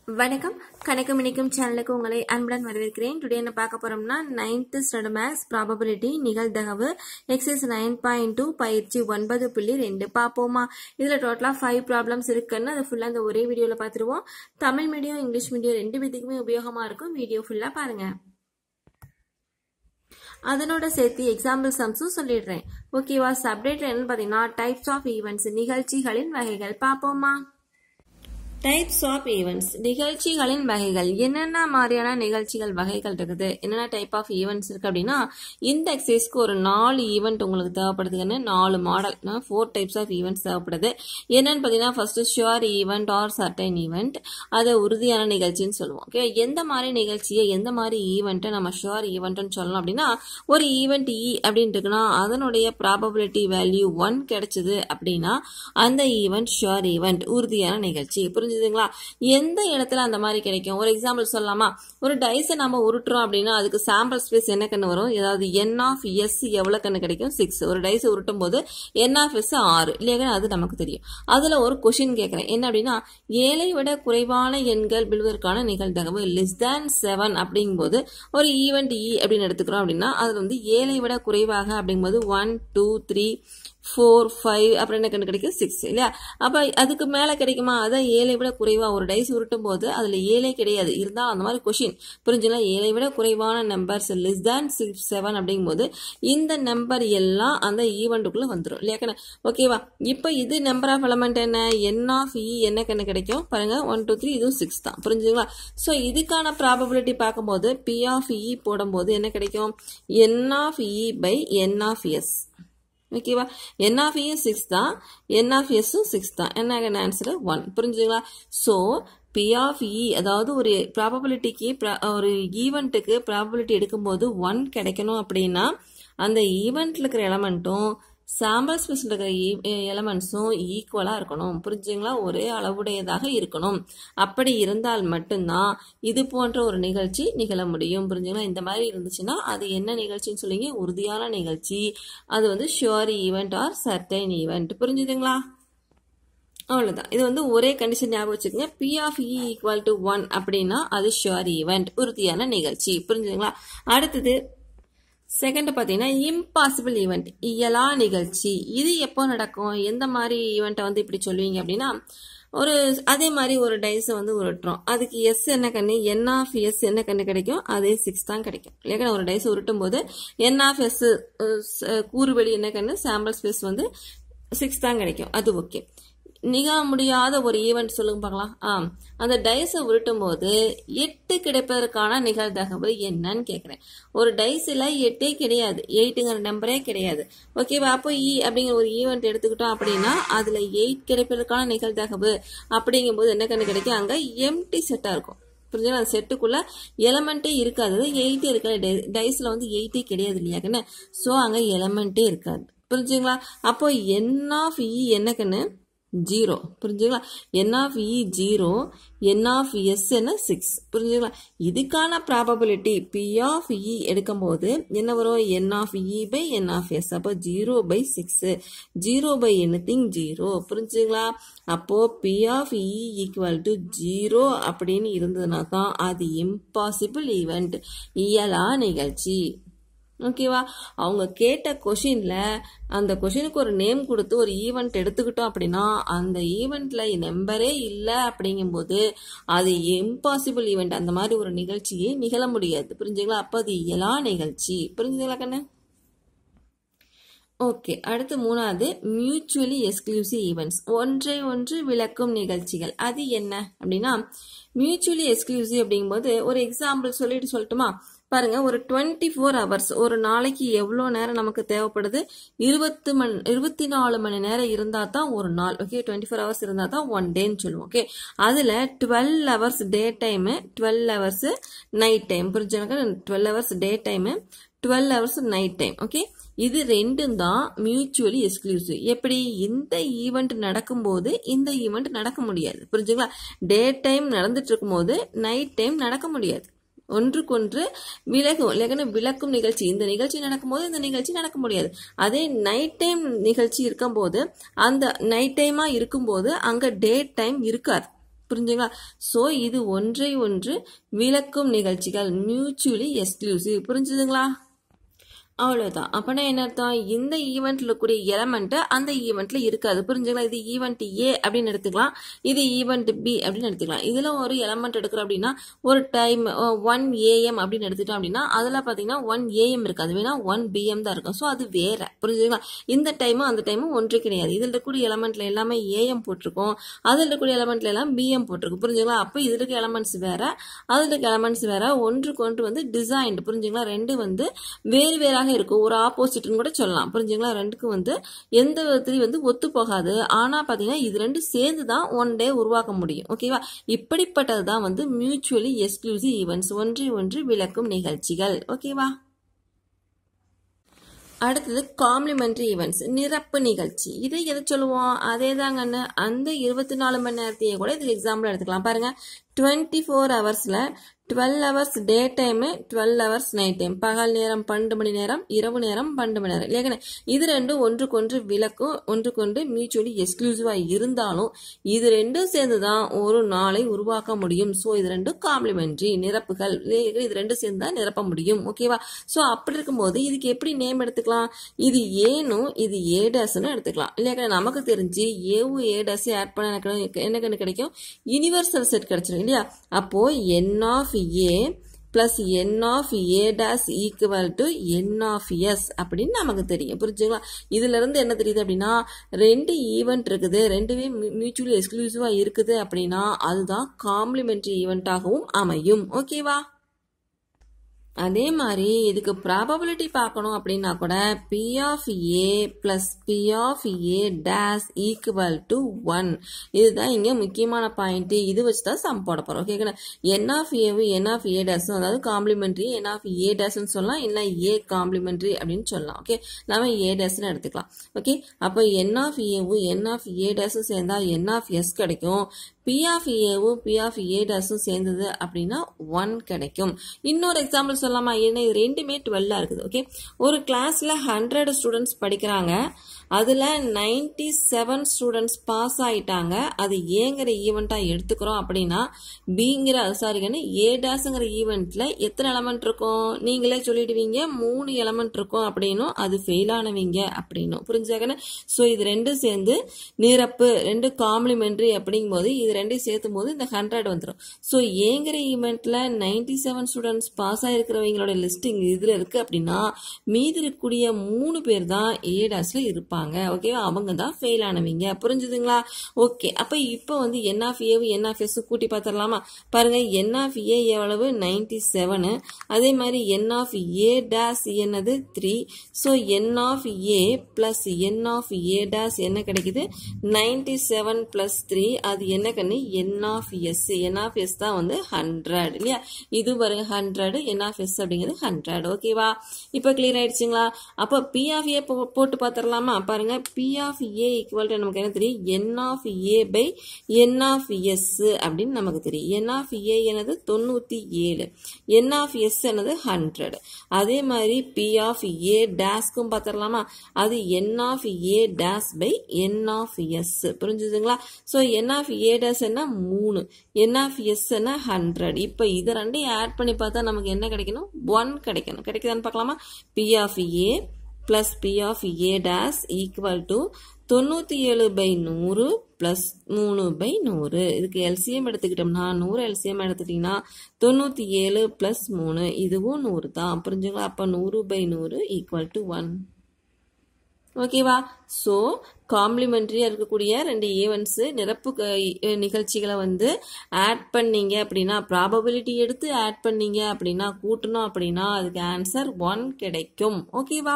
வணக்கம் கணக்கு மினிக்கும் சேனலுக்கு உங்களை அன்புடன் வரவேற்கிறேன் டுடே என்ன பார்க்க போறோம்னா நைன்த் ஸ்டாண்டர்ட் மேக்ஸ் ப்ராபபிலிட்டி நிகழ்தகவு எக்ஸைஸ் நைன் பாயிண்ட் டூ பயிற்சி ஒன்பது புள்ளி ரெண்டு பார்ப்போமா இதுல டோட்டலா ஃபைவ் ப்ராப்ளம்ஸ் இருக்குன்னு அதை ஃபுல்லா அந்த ஒரே வீடியோல பார்த்துருவோம் தமிழ் மீடியம் இங்கிலீஷ் மீடியம் ரெண்டு விதத்துக்குமே உபயோகமா இருக்கும் வீடியோ ஃபுல்லா பாருங்க அதனோட சேர்த்து எக்ஸாம்பிள் சம்ஸும் சொல்லிடுறேன் ஓகேவா சப்டேட் என்னன்னு பார்த்தீங்கன்னா டைப்ஸ் ஆஃப் ஈவெண்ட்ஸ் நிகழ்ச்சிகளின் வகைகள் பார்ப்போமா டைப்ஸ் ஆஃப் ஈவெண்ட்ஸ் நிகழ்ச்சிகளின் வகைகள் என்னென்ன மாதிரியான நிகழ்ச்சிகள் வகைகள் இருக்குது என்னென்ன டைப் ஆஃப் ஈவெண்ட்ஸ் இருக்கு அப்படின்னா இந்த எக்ஸசைஸ்க்கு ஒரு நாலு ஈவெண்ட் உங்களுக்கு தேவைப்படுதுன்னு நாலு model four types of events தேவைப்படுது என்னன்னு பார்த்தீங்கன்னா first sure event or certain event அது உறுதியான நிகழ்ச்சின்னு சொல்லுவோம் ஓகே எந்த மாதிரி நிகழ்ச்சியை எந்த மாதிரி ஈவெண்ட்டை நம்ம ஷுவர் ஈவெண்ட்னு சொல்லலாம் அப்படின்னா ஒரு ஈவெண்ட் இ அப்படின்னு இருக்குன்னா அதனுடைய ப்ராபபிலிட்டி வேல்யூ ஒன் கிடைச்சது அப்படின்னா அந்த ஈவெண்ட் ஷுவர் ஈவெண்ட் உறுதியான நிகழ்ச்சி புரிஞ்சு புரிஞ்சுதுங்களா எந்த இடத்துல அந்த மாதிரி கிடைக்கும் ஒரு எக்ஸாம்பிள் சொல்லலாமா ஒரு டைஸை நம்ம உருட்டுறோம் அப்படின்னா அதுக்கு சாம்பிள் ஸ்பேஸ் என்ன கண்ணு வரும் ஏதாவது என் ஆஃப் எஸ் எவ்வளோ கண்ணு கிடைக்கும் சிக்ஸ் ஒரு டைஸை உருட்டும் போது என் ஆஃப் எஸ் ஆறு இல்லையா அது நமக்கு தெரியும் அதில் ஒரு கொஷின் கேட்குறேன் என்ன அப்படின்னா ஏழை விட குறைவான எண்கள் விழுவதற்கான நிகழ்தகவு லெஸ் தேன் செவன் அப்படிங்கும்போது ஒரு ஈவெண்ட் இ அப்படின்னு எடுத்துக்கிறோம் அப்படின்னா அதில் வந்து ஏழை விட குறைவாக அப்படிங்கும்போது one two three four five அப்புறம் என்ன கண்டு கிடைக்கும் சிக்ஸ் இல்லையா அப்போ அதுக்கு மேலே கிடைக்குமா அதான் ஏழை விட குறைவாக ஒரு டைஸ் உருட்டும் போது அதில் ஏழே கிடையாது இருந்தால் அந்த மாதிரி கொஷின் புரிஞ்சுங்களா ஏழை விட குறைவான numbers less than six seven அப்படிங்கும்போது இந்த நம்பர் எல்லாம் அந்த ஈவெண்ட்டுக்குள்ளே வந்துடும் இல்லையா ஓகேவா இப்போ இது நம்பர் ஆஃப் எலமெண்ட் என்ன என் ஆஃப் இ என்ன கண்ணு கிடைக்கும் பாருங்க ஒன் டூ த்ரீ இதுவும் சிக்ஸ் தான் புரிஞ்சுங்களா ஸோ இதுக்கான ப்ராபபிலிட்டி பார்க்கும்போது பி ஆஃப் இ போடும்போது என்ன கிடைக்கும் N of E by N of S ஓகேவா என் ஆஃப் இயும் சிக்ஸ் தான் என் ஆஃப் எஸ்ஸும் சிக்ஸ் தான் என்ன ஆன்சரு ஒன் புரிஞ்சுங்களா ஸோ பி ஆஃப் இ அதாவது ஒரு ப்ராபபிலிட்டிக்கு ஒரு ஈவெண்ட்டுக்கு ப்ராபபிலிட்டி எடுக்கும்போது ஒன் கிடைக்கணும் அப்படின்னா அந்த ஈவெண்ட்டில் இருக்கிற எலமெண்ட்டும் சாம்பிள் ஸ்பேஸில் இருக்கிற எலமெண்ட்ஸும் ஈக்குவலாக இருக்கணும் புரிஞ்சுங்களா ஒரே அளவுடையதாக இருக்கணும் அப்படி இருந்தால் மட்டும்தான் இது போன்ற ஒரு நிகழ்ச்சி நிகழ முடியும் புரிஞ்சுங்களா இந்த மாதிரி இருந்துச்சுன்னா அது என்ன நிகழ்ச்சின்னு சொல்லிங்க உறுதியான நிகழ்ச்சி அது வந்து sure event or certain event புரிஞ்சுதுங்களா அவ்வளோதான் இது வந்து ஒரே கண்டிஷன் ஞாபகம் வச்சுக்கோங்க P of E equal to one அப்படின்னா அது ஷுவர் ஈவெண்ட் உறுதியான நிகழ்ச்சி புரிஞ்சுதுங்களா அடுத்தது செகண்ட் பார்த்தீங்கன்னா இம்பாசிபிள் ஈவெண்ட் இயலா நிகழ்ச்சி இது எப்போ நடக்கும் எந்த மாதிரி ஈவெண்ட்டை வந்து இப்படி சொல்லுவீங்க அப்படின்னா ஒரு அதே மாதிரி ஒரு டைஸை வந்து உருட்டுறோம் அதுக்கு எஸ் என்ன கண்ணு என் ஆஃப் எஸ் என்ன கண்ணு கிடைக்கும் அதே சிக்ஸ் தான் கிடைக்கும் இல்லையா ஒரு டைஸ் உருட்டும் போது என் ஆஃப் எஸ் கூறுவெளி என்ன கண்ணு சாம்பிள் ஸ்பேஸ் வந்து சிக்ஸ் தான் கிடைக்கும் அது ஓகே நிகழ முடியாத ஒரு ஈவெண்ட் சொல்லுங்க பார்க்கலாம் ஆ அந்த டைஸை உருட்டும் போது எட்டு கிடைப்பதற்கான நிகழ்தகவு என்னன்னு கேட்குறேன் ஒரு டைஸில் எட்டே கிடையாது எயிட்டுங்கிற நம்பரே கிடையாது ஓகேவா அப்போ இ அப்படிங்கிற ஒரு ஈவெண்ட் எடுத்துக்கிட்டோம் அப்படின்னா அதில் எயிட் கிடைப்பதற்கான நிகழ்தகவு அப்படிங்கும்போது என்ன கண்ணு கிடைக்கும் அங்கே எம்டி செட்டாக இருக்கும் புரிஞ்சுங்களா அந்த செட்டுக்குள்ள எலமெண்ட்டே இருக்காது எயிட்டே இருக்காது டைஸில் வந்து எயிட்டே கிடையாது இல்லையாக்கன்னு ஸோ அங்கே எலமெண்ட்டே இருக்காது புரிஞ்சுங்களா அப்போ என் ஆஃப் இ என்ன கண்ணு ஜீரோ புரிஞ்சுங்களா N of E zero N of S என்ன சிக்ஸ் புரிஞ்சுங்களா இதுக்கான ப்ராபபிலிட்டி பி ஆஃப் இ எடுக்கும்போது என்ன வரும் N of E by N of S அப்போ zero by six zero by எனி திங் ஜீரோ புரிஞ்சுங்களா அப்போது P of E equal to zero அப்படின்னு இருந்ததுனா தான் அது இம்பாசிபிள் ஈவெண்ட் இயலா நிகழ்ச்சி ஓகேவா அவங்க கேட்ட கொஷினில் அந்த கொஷினுக்கு ஒரு நேம் கொடுத்து ஒரு ஈவெண்ட் எடுத்துக்கிட்டோம் அப்படின்னா அந்த ஈவெண்ட்டில் நம்பரே இல்லை அப்படிங்கும்போது அது இம்பாசிபிள் ஈவெண்ட் அந்த மாதிரி ஒரு நிகழ்ச்சியே நிகழ முடியாது புரிஞ்சுங்களா அப்போ அது இயலா நிகழ்ச்சி புரிஞ்சுங்களா கண்ணு ஓகே அடுத்து மூணாவது மியூச்சுவலி எக்ஸ்க்ளூசிவ் ஈவெண்ட்ஸ் ஒன்றை ஒன்று விளக்கும் நிகழ்ச்சிகள் அது என்ன அப்படின்னா மியூச்சுவலி எக்ஸ்க்ளூசிவ் அப்படிங்கும்போது ஒரு எக்ஸாம்பிள் சொல்லிட்டு சொல்லட்டுமா பாருங்க ஒரு டுவெண்ட்டி ஃபோர் ஹவர்ஸ் ஒரு நாளைக்கு எவ்வளோ நேரம் நமக்கு தேவைப்படுது இருபத்து மணி இருபத்தி நாலு மணி நேரம் இருந்தால் தான் ஒரு நாள் ஓகே டுவெண்ட்டி ஃபோர் ஹவர்ஸ் இருந்தால் தான் ஒன் டேன்னு சொல்லுவோம் ஓகே அதில் twelve hours day time twelve hours night time புரிஞ்சுனாக்கா twelve hours day time twelve hours night time okay இது ரெண்டும் தான் மியூச்சுவலி எக்ஸ்க்ளூசிவ் எப்படி இந்த ஈவெண்ட் நடக்கும்போது இந்த ஈவெண்ட் நடக்க முடியாது புரிஞ்சுங்களா டே டைம் நடந்துட்டு இருக்கும்போது நைட் டைம் நடக்க முடியாது ஒன்றுக்கொன்று விலகும் இல்லைன்னா விளக்கும் நிகழ்ச்சி இந்த நிகழ்ச்சி நடக்கும்போது இந்த நிகழ்ச்சி நடக்க முடியாது அதே நைட் டைம் நிகழ்ச்சி இருக்கும்போது அந்த நைட் டைமா இருக்கும்போது அங்க டே டைம் இருக்காது புரிஞ்சுங்களா ஸோ இது ஒன்றை ஒன்று விளக்கும் நிகழ்ச்சிகள் மியூச்சுவலி எக்ஸ்க்ளூசிவ் புரிஞ்சுதுங்களா அவ்வளோதான் அப்போனா என்ன அர்த்தம் இந்த ஈவெண்ட்ல இருக்கக்கூடிய எலமெண்ட் அந்த ஈவெண்ட்ல இருக்காது புரிஞ்சுங்களா இது ஈவெண்ட் ஏ அப்படின்னு எடுத்துக்கலாம் இது ஈவெண்ட் பி அப்படின்னு எடுத்துக்கலாம் இதுல ஒரு எலமெண்ட் எடுக்கிறோம் அப்படின்னா ஒரு டைம் ஒன் ஏஎம் அப்படின்னு எடுத்துட்டோம் அப்படின்னா அதுல பாத்தீங்கன்னா ஒன் ஏஎம் இருக்காது வேணா ஒன் பிஎம் தான் இருக்கும் ஸோ அது வேற புரிஞ்சுங்களா இந்த டைமும் அந்த டைமும் ஒன்று கிடையாது இதில் இருக்கக்கூடிய எலமெண்ட்ல எல்லாமே ஏஎம் போட்டிருக்கோம் அதில் இருக்கக்கூடிய எலமெண்ட்ல எல்லாம் பிஎம் போட்டிருக்கும் புரிஞ்சுங்களா அப்போ இதுல இருக்க எலமெண்ட்ஸ் வேற அதில் இருக்க எலமெண்ட்ஸ் வேற ஒன்றுக்கு ஒன்று வந்து டிசைன்டு புரிஞ்சுங்களா ரெண்டு வந்து வேறு வேறாக இருக்கும் ஒரு ஆப்போசிட்னு கூட சொல்லலாம் புரிஞ்சுங்களா ரெண்டுக்கும் வந்து எந்த விதத்துலையும் வந்து ஒத்து போகாது ஆனா பாத்தீங்கன்னா இது ரெண்டு சேர்ந்து தான் ஒன் டே உருவாக்க முடியும் ஓகேவா இப்படிப்பட்டது தான் வந்து மியூச்சுவலி எக்ஸ்க்ளூசிவ் ஈவெண்ட்ஸ் ஒன்று ஒன்று விளக்கும் நிகழ்ச்சிகள் ஓகேவா அடுத்தது காம்ப்ளிமெண்ட்ரி ஈவெண்ட்ஸ் நிரப்பு நிகழ்ச்சி இதை எதை சொல்லுவோம் அதே தாங்கன்னு அந்த இருபத்தி நாலு மணி நேரத்தையே கூட இதுக்கு எக்ஸாம்பிள் எடுத்துக்கலாம் பாருங்க டுவெண்ட்டி ஃபோர் ஹவர்ஸில் twelve hours day time twelve hours night time பகல் நேரம் பன்னெண்டு மணி நேரம் இரவு நேரம் பன்னெண்டு மணி நேரம் இல்லையா இது ரெண்டும் ஒன்றுக்கொன்று விளக்கும் ஒன்றுக்கொன்று மியூச்சுவலி எக்ஸ்க்ளூசிவாக இருந்தாலும் இது ரெண்டும் சேர்ந்து தான் ஒரு நாளை உருவாக்க முடியும் ஸோ இது ரெண்டும் காம்ப்ளிமெண்ட்ரி நிரப்புகள் இது ரெண்டும் சேர்ந்து தான் நிரப்ப முடியும் ஓகேவா ஸோ அப்படி இருக்கும்போது இதுக்கு எப்படி நேம் எடுத்துக்கலாம் இது ஏனும் இது ஏ டேஸ்னு எடுத்துக்கலாம் இல்லையா நமக்கு தெரிஞ்சு ஏவும் ஏ டேஸ் ஆட் பண்ண எனக்கு என்ன கண்ணு கிடைக்கும் யூனிவர்சல் செட் கிடைச்சிடும் இல்லையா அப்போ என் of A plus N of A dash equal to N of S அப்படின்னு நமக்கு தெரியும் புரிஞ்சுங்களா இதுல இருந்து என்ன தெரியுது அப்படின்னா ரெண்டு ஈவெண்ட் இருக்குது ரெண்டுமே மியூச்சுவலி எக்ஸ்க்ளூசிவா இருக்குது அப்படின்னா அதுதான் காம்ப்ளிமெண்ட்ரி ஈவெண்ட்டாகவும் அமையும் ஓகேவா அதே மாதிரி இதுக்கு ப்ராபபிலிட்டி பார்க்கணும் அப்படின்னா கூட P of A plus P of A dash equal to one இதுதான் இங்கே முக்கியமான பாயிண்ட் இது வச்சு தான் சம் போட போகிறோம் okay N of A N of A dash அதாவது காம்ப்ளிமெண்ட்ரி என் ஆஃப் ஏ டேஸ்ன்னு சொல்லலாம் இல்லை ஏ காம்ப்ளிமெண்ட்ரி அப்படின்னு சொல்லலாம் ஓகே நம்ம ஏ டேஸ்ன்னு எடுத்துக்கலாம் ஓகே அப்போ என் of A N of A டேஸும் சேர்ந்தா என் ஆஃப் எஸ் கிடைக்கும் பி ஆஃப் ஏவும் பி ஆஃப் ஏ டேஸும் சேர்ந்தது அப்படின்னா ஒன் கிடைக்கும் இன்னொரு எக்ஸாம்பிள் சொல்லலாமா ஏன்னா இது ரெண்டுமே டுவெல்லாக இருக்குது ஓகே ஒரு கிளாஸில் ஹண்ட்ரட் ஸ்டூடெண்ட்ஸ் படிக்கிறாங்க அதில் நைன்டி செவன் ஸ்டூடெண்ட்ஸ் பாஸ் ஆயிட்டாங்க அது ஏங்கிற ஈவெண்ட்டாக எடுத்துக்கிறோம் அப்படின்னா பிங்கிற சாரிங்கன்னு ஏ டேஸுங்கிற ஈவெண்ட்டில் எத்தனை எலமெண்ட் இருக்கும் நீங்களே சொல்லிடுவீங்க மூணு எலமெண்ட் இருக்கும் அப்படின்னும் அது ஃபெயில் ஆனவங்க அப்படின்னும் புரிஞ்சாக்கன்னு ஸோ இது ரெண்டும் சேர்ந்து நிரப்பு ரெண்டு காம்ப்ளிமெண்ட்ரி அப்படிங்கும்போது இது ரெண்டையும் சேர்த்தும் போது இந்த ஹண்ட்ரட் வந்துடும் ஸோ ஏங்கிற ஈவெண்ட்ல நைன்டி செவன் ஸ்டூடெண்ட்ஸ் பாஸ் ஆயிருக்கிறவங்களோட லிஸ்ட் இங்கே இதில் இருக்கு அப்படின்னா மீதி இருக்கக்கூடிய மூணு பேர் தான் ஏடாஸ்ல இருப்பாங்க ஓகேவா அவங்க தான் ஃபெயில் ஆனவங்க புரிஞ்சுதுங்களா ஓகே அப்போ இப்போ வந்து என் of A N of S கூட்டி பார்த்துடலாமா பாருங்க என் ஆஃப் ஏ எவ்வளவு நைன்டி செவனு அதே மாதிரி என் ஆஃப் ஏ டேஸ் என்னது three so N of A plus N of A dash என்ன கிடைக்குது நைன்டி செவன் பிளஸ் த்ரீ அது என்ன கண்ணு N of S N of S தான் வந்து ஹண்ட்ரட் இல்லையா இது பாருங்க ஹண்ட்ரட் என் ஆஃப் எஸ் அப்படிங்கிறது ஹண்ட்ரட் ஓகேவா இப்போ கிளியர் ஆயிடுச்சுங்களா அப்போ பி ஆஃப் ஏ போட்டு பார்த்துடலாமா பாருங்க P of A equal to நமக்கு என்ன தெரியும் N of A by N of S அப்படின்னு நமக்கு தெரியும் என் ஆஃப் ஏ எனது தொண்ணூற்றி ஏழு என் ஆஃப் எஸ் எனது ஹண்ட்ரட் அதே மாதிரி பி ஆஃப் ஏ டேஸ்க்கும் பார்த்துடலாமா அது N of A dash by N of S புரிஞ்சுதுங்களா so N of A dash என்ன மூணு என் ஆஃப் எஸ் என்ன ஹண்ட்ரட் இப்போ இதை ரெண்டையும் ஆட் பண்ணி பார்த்தா நமக்கு என்ன கிடைக்கணும் ஒன் கிடைக்கணும் கிடைக்குதான்னு பார்க்கலாமா P of A plus P of A dash equal to தொண்ணூற்றி ஏழு பை நூறு ப்ளஸ் மூணு பை நூறு இதுக்கு எல்சிஎம் எடுத்துக்கிட்டோம்னா நூறு எல்சிஎம் எடுத்துட்டிங்கன்னா தொண்ணூற்றி ஏழு ப்ளஸ் மூணு இதுவும் நூறு தான் புரிஞ்சுங்களா அப்போ நூறு பை நூறு ஈக்குவல் டு ஒன் ஓகேவா ஸோ காம்ப்ளிமெண்ட்ரியாக இருக்கக்கூடிய ரெண்டு ஈவெண்ட்ஸு நிரப்பு க- நிகழ்ச்சிகளை வந்து ஆட் பண்ணீங்க அப்படின்னா ப்ராபபிலிட்டி எடுத்து ஆட் பண்ணீங்க அப்படின்னா கூட்டணும் அப்படின்னா அதுக்கு ஆன்சர் ஒன் கிடைக்கும் ஓகேவா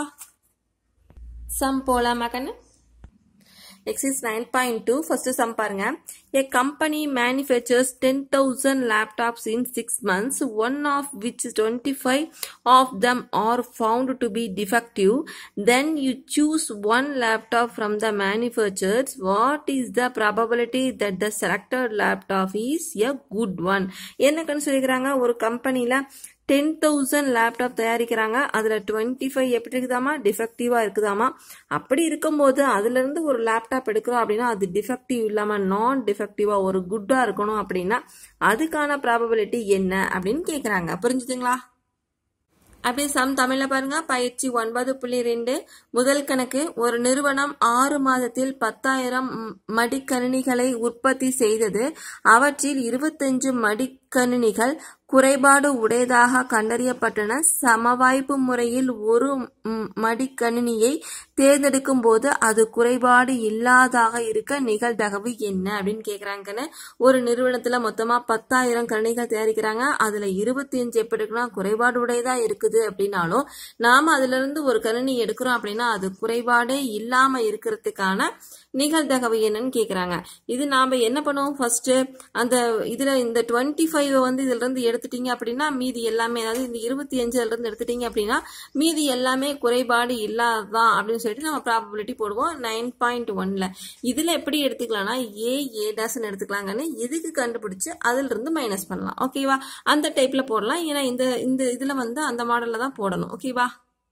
சம் போலாமா கண்ணு exercise nine point two first sum பாருங்க a company manufactures 10000 laptops in 6 months one of which 25 of them are found to be defective then you choose one laptop from the manufacturers what is the probability that the selected laptop is a good one என்ன கண் சொல்லிக்கிறாங்க ஒரு கம்பெனில ten thousand laptop தயாரிக்கிறாங்க அதில் twenty five எப்படி இருக்குதாமா டிஃபெக்டிவாக இருக்குதாமா அப்படி இருக்கும்போது அதுலேருந்து ஒரு லேப்டாப் எடுக்கிறோம் அப்படின்னா அது டிஃபெக்டிவ் இல்லாமல் நான் டிஃபெக்டிவாக ஒரு குட்டாக இருக்கணும் அப்படின்னா அதுக்கான ப்ராபபிலிட்டி என்ன அப்படின்னு கேட்குறாங்க புரிஞ்சுதுங்களா அப்படியே சம் தமிழ்ல பாருங்க பயிற்சி ஒன்பது புள்ளி ரெண்டு முதல் கணக்கு ஒரு நிறுவனம் ஆறு மாதத்தில் பத்தாயிரம் மடிக்கணினிகளை உற்பத்தி செய்தது அவற்றில் இருபத்தஞ்சு மடிக்கணினிகள் குறைபாடு உடையதாக கண்டறியப்பட்டன சமவாய்ப்பு முறையில் ஒரு மடிக்கணினியை தேர்ந்தெடுக்கும் போது அது குறைபாடு இல்லாதாக இருக்க நிகழ்தகவு என்ன அப்படின்னு கேக்குறாங்கன்னு ஒரு நிறுவனத்துல மொத்தமா பத்தாயிரம் கணினிகள் தயாரிக்கிறாங்க அதுல இருபத்தி அஞ்சு எப்படி இருக்குன்னா குறைபாடு உடையதா இருக்குது அப்படின்னாலும் நாம அதுல இருந்து ஒரு கணினி எடுக்கிறோம் அப்படின்னா அது குறைபாடே இல்லாம இருக்கிறதுக்கான நிகழ்தகவு என்னன்னு கேக்குறாங்க இது நாம என்ன பண்ணுவோம் ஃபர்ஸ்ட் அந்த இதுல இந்த டுவெண்ட்டி ஃபைவ் வந்து இதுல இருந்து எடுத்துட்டீங்க அப்படின்னா மீதி எல்லாமே அதாவது இந்த இருபத்தி அஞ்சுல இருந்து எடுத்துட்டீங்க அப்படின்னா மீதி எல்லாமே குறைபாடு இல்லாததான் அப்படின்னு சொல்லிட்டு நம்ம ப்ராபபிலிட்டி போடுவோம் நைன் பாயிண்ட் ஒன்ல இதுல எப்படி எடுத்துக்கலாம்னா ஏ ஏ டேஸ்ன்னு எடுத்துக்கலாங்கன்னு எதுக்கு கண்டுபிடிச்சு அதுல இருந்து மைனஸ் பண்ணலாம் ஓகேவா அந்த டைப்ல போடலாம் ஏன்னா இந்த இந்த இதுல வந்து அந்த மாடல்ல தான் போடணும் ஓகேவா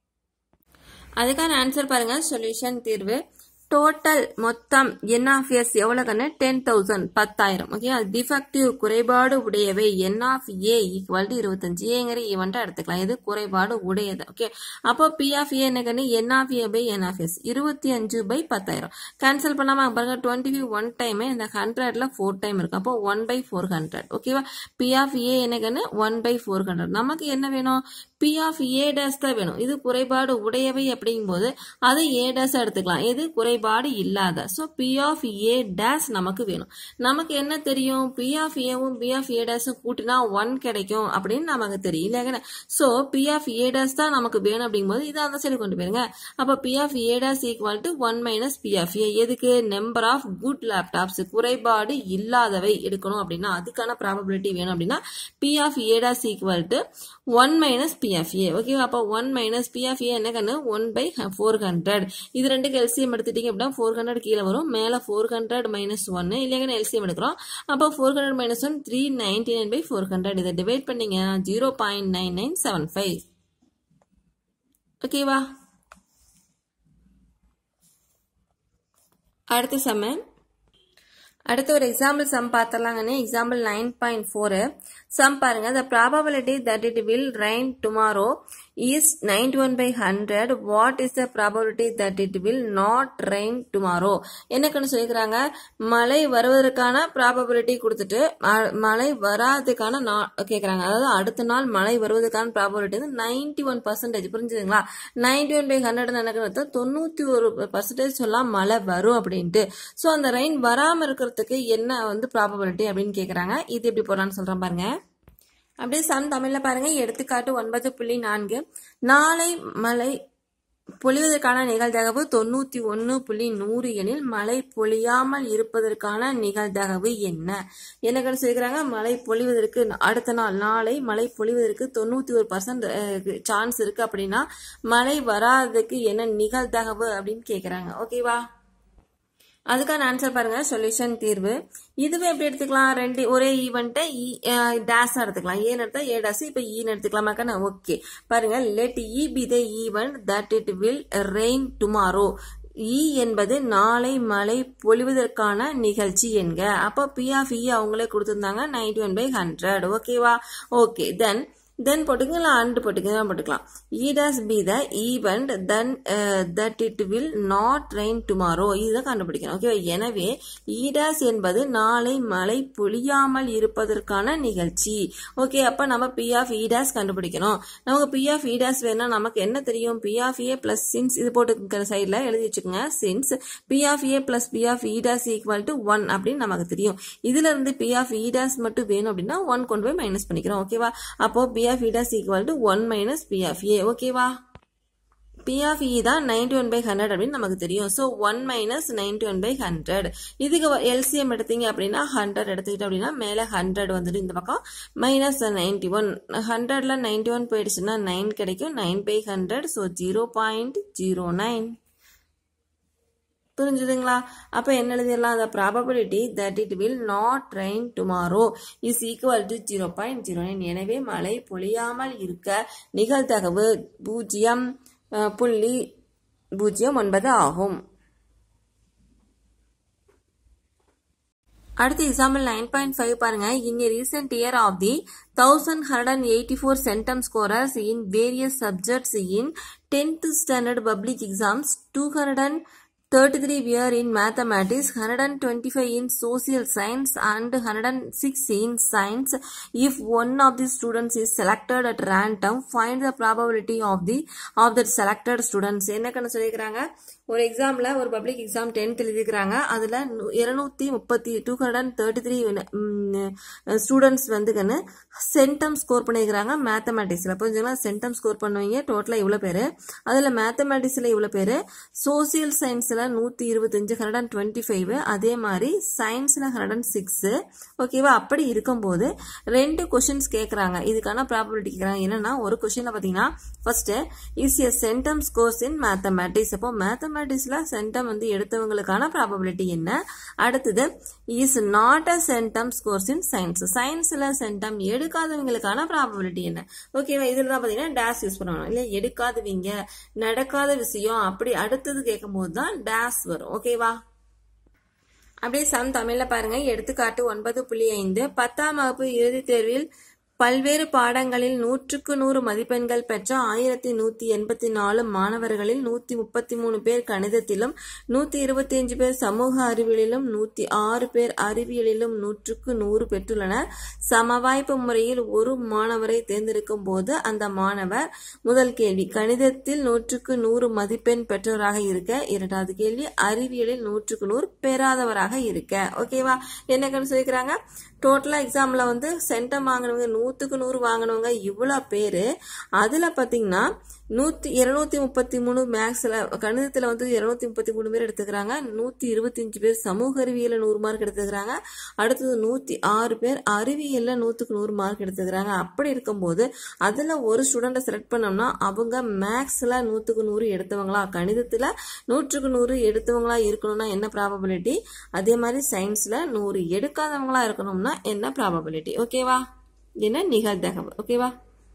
அதுக்கான ஆன்சர் பாருங்க சொல்யூஷன் தீர்வு டோட்டல் மொத்தம் என் ஆஃப் எஸ் எவ்வளவுன்னு டென் தௌசண்ட் பத்தாயிரம் ஓகே டிஃபெக்டிவ் குறைபாடு உடையவை N of A equal to இருபத்தஞ்சு ஏங்கிற ஈவெண்ட்டா எடுத்துக்கலாம் இது குறைபாடு உடையது ஓகே அப்போ பி ஆஃப் ஏ என்னன்னு N of A by N of S இருபத்தி அஞ்சு பை பத்தாயிரம் கேன்சல் பண்ணாம பாருங்க டுவெண்ட்டி ஃபைவ் ஒன் டைம் இந்த ஹண்ட்ரட்ல ஃபோர் டைம் இருக்கு அப்போ ஒன் பை ஃபோர் ஹண்ட்ரட் ஓகேவா பி ஆஃப் ஏ என்னன்னு ஒன் பை ஃபோர் ஹண்ட்ரட் நமக்கு என்ன வேணும் பி ஆஃப் ஏ டேஸ் தான் வேணும் இது குறைபாடு உடையவை அப்படிங்கும் போது அது ஏ டேஸ் எடுத்துக்கலாம் எது குறைபாடு இல்லாத so P of A dash நமக்கு வேணும் நமக்கு என்ன தெரியும் பி ஆஃப் ஏவும் பி ஆஃப் ஏ டேஸும் கூட்டினா ஒன் கிடைக்கும் அப்படின்னு நமக்கு தெரியும் இல்லையா so P of A dash தான் நமக்கு வேணும் அப்படிங்கும்போது இதை அந்த சைடு கொண்டு போயிருங்க அப்போ P of A dash equal to one minus P of A எதுக்கு நம்பர் ஆஃப் குட் லேப்டாப்ஸ் குறைபாடு இல்லாதவை எடுக்கணும் அப்படின்னா அதுக்கான ப்ராபபிலிட்டி வேணும் அப்படின்னா P of A dash equal to one minus P of A okay அப்போ one minus P of A என்ன கண்ணு ஒன் பை ஃபோர் ஹண்ட்ரட் இது ரெண்டுக்கு எல்சிஎம் எடுத்துட்டீங்க அப்படின்னா ஃபோர் ஹண்ட்ரட் கீழே வரும் மேலே ஃபோர் ஹண்ட்ரட் மைனஸ் ஒன்னு இல்லைங்க எல்சிஎம் எடுக்கிறோம் அப்போ four hundred minus one three ninety nine by four hundred இதை டிவைட் பண்ணீங்க zero point nine nine seven five ஓகேவா அடுத்த சம அடுத்த ஒரு எக்ஸாம்பிள் சம் பார்த்தலாங்கன்னு example nine point four sum பாருங்க the probability that it will rain tomorrow is ninety one by hundred what is the probability that it will not rain tomorrow என்னக்குன்னு சொல்லிக்கிறாங்க மழை வருவதற்கான ப்ராபபிலிட்டி கொடுத்துட்டு மழை வராதுக்கான கேட்குறாங்க அதாவது அடுத்த நாள் மழை வருவதற்கான ப்ராபபிலிட்டி வந்து நைன்டி ஒன் பர்சன்டேஜ் புரிஞ்சுதுங்களா நைன்டி ஒன் பை ஹண்ட்ரட் எனக்கு தொண்ணூற்றி ஒரு பர்சன்டேஜ் சொல்லலாம் மழை வரும் அப்படின்ட்டு ஸோ அந்த ரெயின் வராமல் இருக்கிறதுக்கு என்ன வந்து ப்ராபபிலிட்டி அப்படின்னு கேட்குறாங்க இது எப்படி போடலான்னு சொல்கிறேன் பாருங்க அப்படியே சம் தமிழ்ல பாருங்க எடுத்துக்காட்டு ஒன்பது புள்ளி நான்கு நாளை மழை பொழிவதற்கான நிகழ்தகவு தொண்ணூத்தி ஒன்னு புள்ளி நூறு எனில் மழை பொழியாமல் இருப்பதற்கான நிகழ்தகவு என்ன என்ன சொல்லிக்கிறாங்க மழை பொழிவதற்கு அடுத்த நாள் நாளை மழை பொழிவதற்கு தொண்ணூத்தி ஒரு பர்சன்ட் சான்ஸ் இருக்கு அப்படின்னா மழை வராததுக்கு என்ன நிகழ்தகவு அப்படின்னு கேக்குறாங்க ஓகேவா அதுக்கான ஆன்சர் பாருங்க சொல்யூஷன் தீர்வு இதுவே எப்படி எடுத்துக்கலாம் ரெண்டு ஒரே ஈவெண்ட்டை டேஸா எடுத்துக்கலாம் ஏன்னு எடுத்தா ஏ டேஸ் இப்ப ஈன்னு எடுத்துக்கலாமாக்கான ஓகே பாருங்க let E be the event that it will rain tomorrow E என்பது நாளை மழை பொழிவதற்கான நிகழ்ச்சி என்க அப்போ பி ஆஃப் இ அவங்களே கொடுத்துருந்தாங்க நைன்டி ஒன் பை ஹண்ட்ரட் ஓகேவா ஓகே தென் தென் போட்டுக்கலாம் அண்டு போட்டுக்கலாம் போட்டுக்கலாம் E dash be the event then that it will not rain tomorrow இதுதான் கண்டுபிடிக்கணும் ஓகேவா எனவே ஈடாஸ் என்பது நாளை மழை பொழியாமல் இருப்பதற்கான நிகழ்ச்சி ஓகே அப்ப நம்ம பி ஆஃப் ஈடாஸ் கண்டுபிடிக்கணும் நமக்கு பி ஆஃப் ஈடாஸ் வேணா நமக்கு என்ன தெரியும் P of A plus since இது போட்டு சைட்ல எழுதி வச்சுக்கோங்க since P of A plus P of A dash equal to one அப்படின்னு நமக்கு தெரியும் இதுல இருந்து பி ஆஃப் ஈடாஸ் மட்டும் வேணும் அப்படின்னா ஒன் கொண்டு போய் மைனஸ் பண்ணிக்கிறோம் ஓகேவா அப்போ P of A dash equal to one minus P of A ஓகேவா பி ஆஃப் இ தான் நைன்டி ஒன் பை ஹண்ட்ரட் அப்படின்னு நமக்கு தெரியும் so one minus ninety one by hundred இதுக்கு எல்சிஎம் எடுத்தீங்க அப்படின்னா ஹண்ட்ரட் எடுத்துக்கிட்டு அப்படின்னா மேலே ஹண்ட்ரட் வந்துட்டு இந்த பக்கம் மைனஸ் நைன்டி ஒன் ஹண்ட்ரட்ல நைன்டி ஒன் போயிடுச்சுன்னா நைன் கிடைக்கும் nine by hundred so zero point zero nine புரிஞ்சுதுங்களா அப்போ என்ன எழுதிடலாம் the probability that it will not rain tomorrow is equal to zero point zero nine எனவே மழை பொழியாமல் இருக்க நிகழ்தகவு பூஜ்ஜியம் அஹ், புள்ளி பூஜ்ஜியம் ஒன்பது ஆகும் அடுத்து எக்ஸாம்பிள் நைன் பாயிண்ட் ஃபைவ் பாருங்க in a recent year of the thousand hundred and eighty four centum scorers in various subjects in tenth standard public exams two hundred and thirty three were in mathematics hundred and twenty five in social science and hundred and six in science if one of the students is selected at random find the probability of the of that selected students என்ன கண்ணு சொல்லியிருக்கிறாங்க ஒரு எக்ஸாம்ல ஒரு public exam tenth எழுதிக்கிறாங்க அதுல இருநூத்தி முப்பத்தி two hundred and thirty three students வந்துங்கன்னு சென்டம் ஸ்கோர் பண்ணியிருக்கிறாங்க மேத்தமேட்டிக்ஸ்ல புரிஞ்சுங்களா சென்டம் ஸ்கோர் பண்ணுவீங்க டோட்டலா இவ்வளவு பேரு அதுல மேத்தமேட்டிக்ஸ்ல இவ்வளவு பேரு சோசியல் சயின்ஸ்ல நூத்தி இருபத்தஞ்சு ஹண்ட்ரட் அண்ட் டுவெண்ட்டி ஃபைவ் அதே மாதிரி சயின்ஸ்ல ஹண்ட்ரட் அண்ட் சிக்ஸ் ஓகேவா அப்படி இருக்கும்போது ரெண்டு கொஷின்ஸ் கேட்கறாங்க இதுக்கான ப்ராபபிலிட்டி கேட்கறாங்க என்னன்னா ஒரு கொஷின்ல பாத்தீங்கன்னா first is a centum scores in mathematics அப்போ மேத்தமேட்டிக்ஸ்ல சென்டம் வந்து எடுத்தவங்களுக்கான ப்ராபபிலிட்டி என்ன அடுத்தது is not a centum scores in science சயின்ஸ்ல சென்டம் எடுக்காதவங்களுக்கான ப்ராபபிலிட்டி என்ன ஓகேவா இதுல தான் பாத்தீங்கன்னா டேஸ் யூஸ் பண்ணணும் இல்ல எடுக்காதவங்க நடக்காத விஷயம் அப்படி அடுத்தது கேட்கும்போது தான் டேஸ் வரும் ஓகேவா அப்படியே சம் தமிழ்ல பாருங்க எடுத்துக்காட்டு ஒன்பது புள்ளி ஐந்து பத்தாம் வகுப்பு இறுதித் தேர்வில் பல்வேறு பாடங்களில் நூற்றுக்கு நூறு மதிப்பெண்கள் பெற்ற ஆயிரத்தி நூத்தி எண்பத்தி நாலு மாணவர்களில் நூத்தி முப்பத்தி மூணு பேர் கணிதத்திலும் நூத்தி இருபத்தி அஞ்சு பேர் சமூக அறிவியலிலும் நூத்தி ஆறு பேர் அறிவியலிலும் நூற்றுக்கு நூறு பெற்றுள்ளனர் சமவாய்ப்பு முறையில் ஒரு மாணவரை தேர்ந்தெடுக்கும் போது அந்த மாணவர் முதல் கேள்வி கணிதத்தில் நூற்றுக்கு நூறு மதிப்பெண் பெற்றவராக இருக்க இரண்டாவது கேள்வி அறிவியலில் நூற்றுக்கு நூறு பெறாதவராக இருக்க ஓகேவா என்ன கணக்கு சொல்லிக்கிறாங்க டோட்டலா எக்ஸாம்ல வந்து சென்டம் வாங்கினவங்க நூத்துக்கு நூறு வாங்கினவங்க இவ்வளவு பேரு அதுல பாத்தீங்கன்னா நூத்தி இருநூத்தி முப்பத்தி மூணு மேக்ஸ்ல கணிதத்துல வந்து இருநூத்தி முப்பத்தி மூணு பேர் எடுத்துக்கிறாங்க நூத்தி இருபத்தி அஞ்சு பேர் சமூக அறிவியல்ல நூறு மார்க் எடுத்துக்கிறாங்க அடுத்தது நூத்தி ஆறு பேர் அறிவியல்ல நூத்துக்கு நூறு மார்க் எடுத்துக்கிறாங்க அப்படி இருக்கும்போது அதுல ஒரு ஸ்டூடெண்ட்டை செலக்ட் பண்ணோம்னா அவங்க மேக்ஸ்ல நூத்துக்கு நூறு எடுத்தவங்களா கணிதத்துல நூற்றுக்கு நூறு எடுத்தவங்களா இருக்கணும்னா என்ன ப்ராபபிலிட்டி அதே மாதிரி சயின்ஸ்ல நூறு எடுக்காதவங்களா இருக்கணும்னா என்ன ப்ராபபிலிட்டி ஓகேவா என்ன நிகழ்தகவு ஓகேவா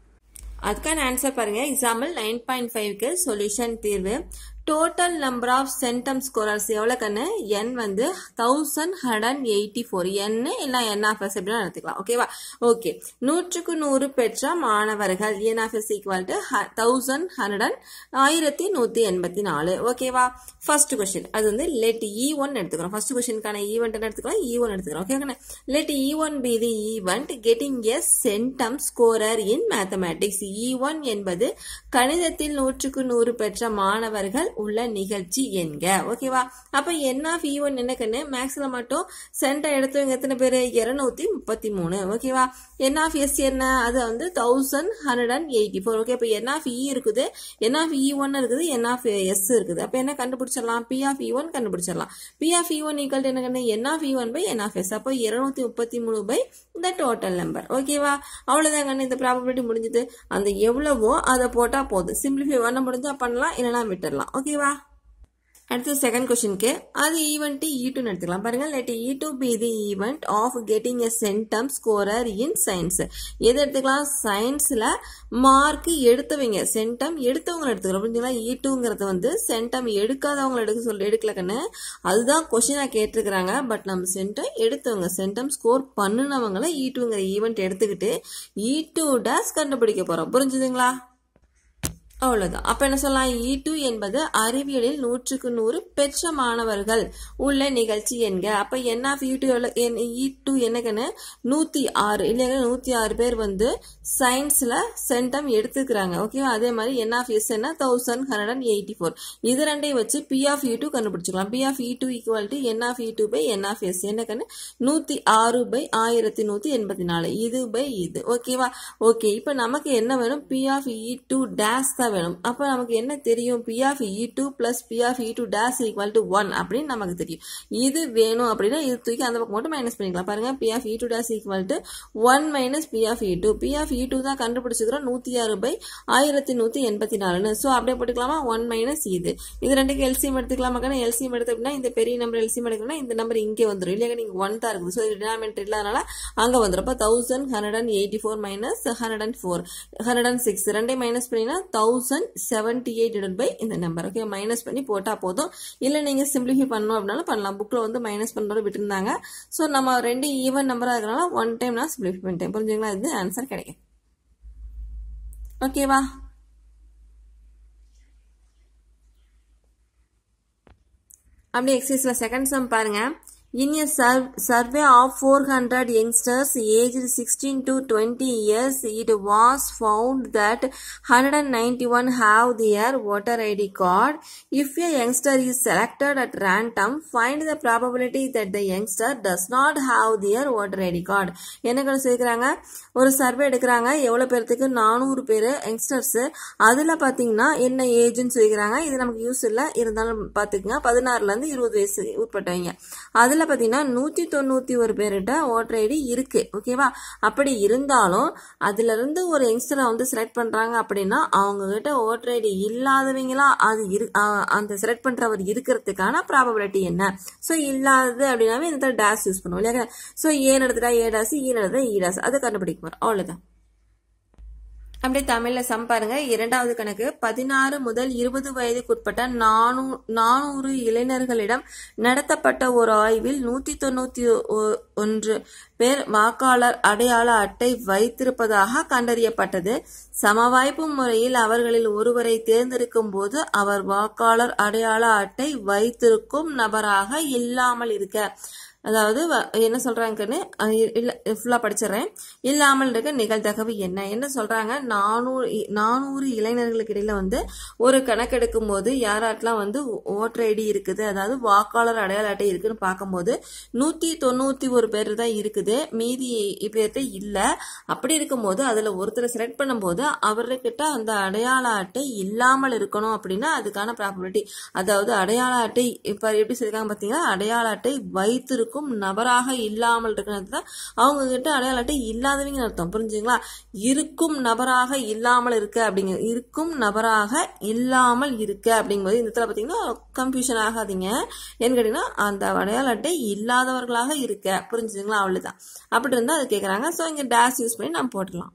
அதுக்கான ஆன்சர் பாருங்க எக்ஸாம்பிள் நைன் பாயிண்ட் ஃபைவ்க்கு சொல்யூஷன் தீர்வு total number of centum scorers எவ்வளோ கண்ணு என் வந்து thousand hundred eighty four N இல்லை என் ஆஃப் எஸ் எப்படின்னு எடுத்துக்கலாம் ஓகேவா ஓகே நூற்றுக்கு நூறு பெற்ற மாணவர்கள் N of S equal to thousand hundred ஆயிரத்தி நூற்றி எண்பத்தி நாலு ஓகேவா ஃபர்ஸ்ட் கொஸ்டின் அது வந்து லெட் இ ஒன் எடுத்துக்கிறோம் ஃபர்ஸ்ட் கொஸ்டினுக்கான ஈவெண்ட் எடுத்துக்கலாம் இ ஒன் எடுத்துக்கிறோம் okay let E one be the event getting a centum scorer in mathematics E one என்பது கணிதத்தில் நூற்றுக்கு நூறு பெற்ற மாணவர்கள் உள்ள நிகழ்ச்சி என்க ஓகேவா அப்ப என் ஆஃப் இ ஒன் என்ன கண்ணு மேக்ஸ்ல மட்டும் சென்டர் எடுத்தவங்க எத்தனை பேரு இருநூத்தி முப்பத்தி மூணு ஓகேவா என் ஆஃப் எஸ் என்ன அது வந்து thousand hundred and eighty four okay அப்ப என் ஆஃப் இ இருக்குது என் ஆஃப் இ ஒன் இருக்குது என் ஆஃப் எஸ் இருக்குது அப்ப என்ன கண்டுபிடிச்சிடலாம் பி ஆஃப் இ ஒன் கண்டுபிடிச்சிடலாம் P of E one equal என்ன கண்ணு N of E one by N of S அப்போ இருநூத்தி முப்பத்தி மூணு பை இந்த டோட்டல் நம்பர் ஓகேவா அவ்வளவுதான் கண்ணு இந்த ப்ராபபிலிட்டி முடிஞ்சது அந்த எவ்வளவோ அதை போட்டா போதும் சிம்பிளிஃபை பண்ண முடிஞ்சா பண்ணலாம் இல்லைனா விட்டுடலாம் ஓகேவா அடுத்து செகண்ட் கொஸ்டினுக்கு அது ஈவெண்ட் இ டூ எடுத்துக்கலாம் பாருங்க let E two be the event of getting a centum scorer in science எது எடுத்துக்கலாம் சயின்ஸ்ல மார்க் எடுத்தவங்க சென்டம் எடுத்தவங்க எடுத்துக்கலாம் புரிஞ்சுங்களா இ டூங்கிறது வந்து சென்டம் எடுக்காதவங்க எடுக்க சொல்லி எடுக்கலக்கன்னு அதுதான் கொஸ்டினா கேட்டிருக்கிறாங்க பட் நம்ம சென்டம் எடுத்தவங்க சென்டம் ஸ்கோர் பண்ணுனவங்கள இ டூங்கிற ஈவெண்ட் எடுத்துக்கிட்டு இ டூ டேஸ் கண்டுபிடிக்க போறோம் புரிஞ்சுதுங்களா அவ்வளவுதான் அப்ப என்ன சொல்லலாம் இ டூ என்பது அறிவியலில் நூற்றுக்கு நூறு பெற்ற மாணவர்கள் உள்ள நிகழ்ச்சி என்க அப்ப N of E two E two என்னக்கன்னு நூத்தி ஆறு இல்லைங்க நூத்தி ஆறு பேர் வந்து சயின்ஸ்ல சென்டம் எடுத்துக்கிறாங்க ஓகேவா அதே மாதிரி என் ஆஃப் எஸ் என்ன thousand hundred and eighty four இது ரெண்டையும் வச்சு பி ஆஃப் இ டூ கண்டுபிடிச்சிக்கலாம் P of E two equal to N of E two by N of S என்னக்கன்னு நூத்தி ஆறு பை ஆயிரத்தி நூத்தி எண்பத்தி நாலு இது பை இது ஓகேவா ஓகே இப்ப நமக்கு என்ன வேணும் P of E two dash தான் தான் வேணும் அப்போ நமக்கு என்ன தெரியும் P of E two plus P of E two dash equal to one அப்படின்னு நமக்கு தெரியும் இது வேணும் அப்படின்னா இது தூக்கி அந்த பக்கம் மட்டும் மைனஸ் பண்ணிக்கலாம் பாருங்க P of E two dash equal to one minus P of E two P of E two தான் கண்டுபிடிச்சிக்கிறோம் நூற்றி ஆறு பை ஆயிரத்தி நூற்றி எண்பத்தி நாலுன்னு ஸோ அப்படியே போட்டுக்கலாமா ஒன் மைனஸ் இது இது ரெண்டுக்கு எல்சிஎம் எடுத்துக்கலாமா எல்சிஎம் எடுத்து அப்படின்னா இந்த பெரிய நம்பர் எல்சிஎம் எடுக்கணும்னா இந்த நம்பர் இங்கே வந்துடும் இல்லையா நீங்கள் ஒன் தான் இருக்குது ஸோ இது டினாமினேட்டர் இல்லாதனால அங்கே வந்துடும் அப்போ thousand hundred and eighty four minus hundred and four hundred and six ரெண்டையும் மைனஸ் பண்ணினா thousand seventy eight divide by இந்த நம்பர் ஓகே மைனஸ் பண்ணி போட்டால் போதும் இல்லை நீங்கள் சிம்பிளிஃபை பண்ணணும் அப்படின்னாலும் பண்ணலாம் புக்கில் வந்து மைனஸ் பண்ணுறோட விட்டுருந்தாங்க ஸோ நம்ம ரெண்டு ஈவன் நம்பராக இருக்கிறனால ஒன் டைம் நான் சிம்பிளிஃபை பண்ணிட்டேன் புரிஞ்சுங்களா இது ஆன்சர் கிடைக்கும் ஓகேவா அப்படியே எக்ஸசைஸ்ல செகண்ட் சம் பாருங்க In a sur- survey of 400 youngsters aged 16 to 20 years, it was found that 191 have their voter ID card. If a youngster is selected at random, find the probability that the youngster does not have their voter ID card. என்ன கணக்கு சேர்க்குறாங்க ஒரு survey எடுக்கிறாங்க எவ்வளோ பேர்த்துக்கு நானூறு பேர் youngsters அதில் பார்த்தீங்கன்னா என்ன ஏஜ்னு சொல்லிக்கிறாங்க இது நமக்கு யூஸ் இல்லை இருந்தாலும் பார்த்துக்குங்க பதினாறுலேருந்து இருபது வயசு உட்பட்டவங்க அதில் இதில் பார்த்தீங்கன்னா நூற்றி தொண்ணூற்றி ஒரு பேர்கிட்ட ஓட்டர் ஐடி இருக்குது ஓகேவா அப்படி இருந்தாலும் அதுலேருந்து ஒரு யங்ஸ்டரை வந்து செலக்ட் பண்ணுறாங்க அப்படின்னா அவங்கக்கிட்ட ஓட்டர் ஐடி இல்லாதவங்களா அது இரு அந்த செலக்ட் பண்ணுறவர் இருக்கிறதுக்கான ப்ராபபிலிட்டி என்ன ஸோ இல்லாதது அப்படின்னாவே இந்த டேஸ் யூஸ் பண்ணுவோம் இல்லையா ஸோ ஏன்னு எடுத்துட்டா ஏ டாஸ் ஈன்னு எடுத்துட்டா ஈ டாஸ் அதை கண்டுபிடிக்க போகிறோம் அவ்வளோதான் அப்படியே தமிழ்ல சம் பாருங்க இரண்டாவது கணக்கு பதினாறு முதல் இருபது வயதுக்குட்பட்ட நானூ நானூறு இளைஞர்களிடம் நடத்தப்பட்ட ஒரு ஆய்வில் நூத்தி தொண்ணூத்தி ஒன்று பேர் வாக்காளர் அடையாள அட்டை வைத்திருப்பதாக கண்டறியப்பட்டது சமவாய்ப்பு முறையில் அவர்களில் ஒருவரை தேர்ந்தெடுக்கும் போது அவர் வாக்காளர் அடையாள அட்டை வைத்திருக்கும் நபராக இல்லாமல் இருக்க அதாவது என்ன சொல்றாங்கன்னு இல்ல ஃபுல்லா படிச்சிடறேன் இல்லாமல் இருக்க நிகழ்தகவு என்ன என்ன சொல்றாங்க நானூறு நானூறு இளைஞர்களுக்கு இடையில வந்து ஒரு கணக்கெடுக்கும் போது யாராட்டெல்லாம் வந்து ஓட்டர் ஐடி இருக்குது அதாவது வாக்காளர் அடையாள அட்டை இருக்குன்னு பார்க்கும்போது நூத்தி தொண்ணூத்தி ஒரு பேர் தான் இருக்குது மீதி பேர்கிட்ட இல்ல அப்படி இருக்கும்போது அதுல ஒருத்தரை செலக்ட் பண்ணும்போது அவர்கிட்ட அந்த அடையாள அட்டை இல்லாமல் இருக்கணும் அப்படின்னா அதுக்கான ப்ராபபிலிட்டி அதாவது அடையாள அட்டை இப்ப எப்படி சொல்லிருக்காங்க பாத்தீங்கன்னா அடையாள அட்டை வைத்திருக்கும் இருக்கும் நபராக இல்லாமல் இருக்கிறது அவங்க கிட்ட அடையாள அட்டை இல்லாதவங்க அர்த்தம் புரிஞ்சுங்களா இருக்கும் நபராக இல்லாமல் இருக்க அப்படிங்க இருக்கும் நபராக இல்லாமல் இருக்க அப்படிங்கும்போது இந்த இடத்துல பார்த்தீங்கன்னா கன்ஃபியூஷன் ஆகாதீங்க ஏன்னு கேட்டீங்கன்னா அந்த அடையாள அட்டை இல்லாதவர்களாக இருக்க புரிஞ்சுங்களா அவ்வளவுதான் அப்படி இருந்தால் அது கேட்குறாங்க ஸோ இங்கே டேஸ் யூஸ் பண்ணி நம்ம போட்டுக்கலாம்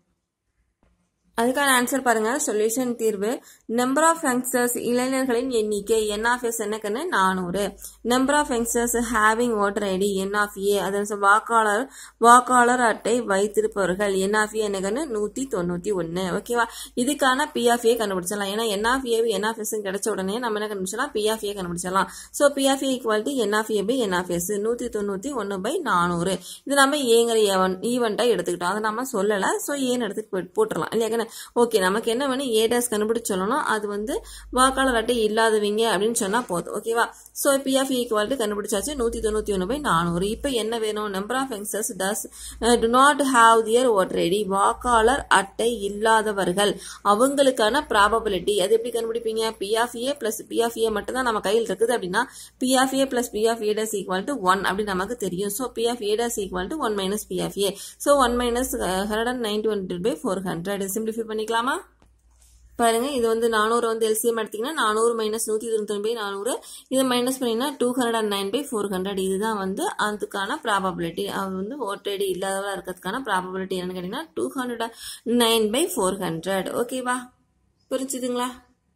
அதுக்கான ஆன்சர் பாருங்க சொல்யூஷன் தீர்வு நம்பர் ஆஃப் யங்ஸ்டர்ஸ் இளைஞர்களின் எண்ணிக்கை என் ஆஃப் எஸ் என்னக்குன்னு நானூறு number of youngsters having voter ID N of A அதன் வாக்காளர் வாக்காளர் அட்டை வைத்திருப்பவர்கள் என் ஆஃப் ஏ என்னக்குன்னு நூத்தி தொண்ணூத்தி ஒன்னு ஓகேவா இதுக்கான பி ஆஃப் ஏ கண்டுபிடிச்சிடலாம் ஏன்னா N of A N of S கிடைச்ச உடனே நம்ம என்ன கண்டுபிடிச்சலாம் பி ஆஃப் ஏ கண்டுபிடிச்சிடலாம் so P of A equal to N of A by N of S நூத்தி தொண்ணூத்தி ஒன்னு பை நானூறு இது நம்ம ஏங்கிற ஈவெண்ட்டா எடுத்துக்கிட்டோம் அதை நம்ம சொல்லலை ஸோ ஏன்னு எடுத்து போட்டுடலாம் இல்லையா ஓகே நமக்கு என்ன வேணும் ஏ டேஸ் கண்டுபிடிச்சு சொல்லணும் அது வந்து வாக்காளர் அட்டை இல்லாதவங்க அப்படின்னு சொன்னா போதும் ஓகேவா ஸோ பி ஆஃப் ஈக்குவாலிட்டி கண்டுபிடிச்சாச்சு நூத்தி தொண்ணூத்தி ஒன்று பை நானூறு இப்போ என்ன வேணும் number of youngsters does do not have their voter ID வாக்காளர் அட்டை இல்லாதவர்கள் அவங்களுக்கான ப்ராபபிலிட்டி அது எப்படி கண்டுபிடிப்பீங்க P of A plus P of A மட்டும் தான் நம்ம கையில் இருக்குது அப்படின்னா P of A plus P of A dash equal to one அப்படி நமக்கு தெரியும் so P of A dash equal to one minus P of A so one minus hundred and ninety one by four hundred simplify பண்ணிக்கலாமா பாருங்க இது வந்து நானூறு வந்து LCM எடுத்தீங்கன்னா நானூறு மைனஸ் நூத்தி தொண்ணூத்தி பை நானூறு இது மைனஸ் பண்ணீங்கன்னா two hundred and nine by four hundred இதுதான் வந்து அதுக்கான ப்ராபபிலிட்டி அது வந்து ஓட்டடி இல்லாதவா இருக்கிறதுக்கான ப்ராபபிலிட்டி என்னன்னு கேட்டீங்கன்னா two hundred nine by four hundred ஓகேவா புரிஞ்சுதுங்களா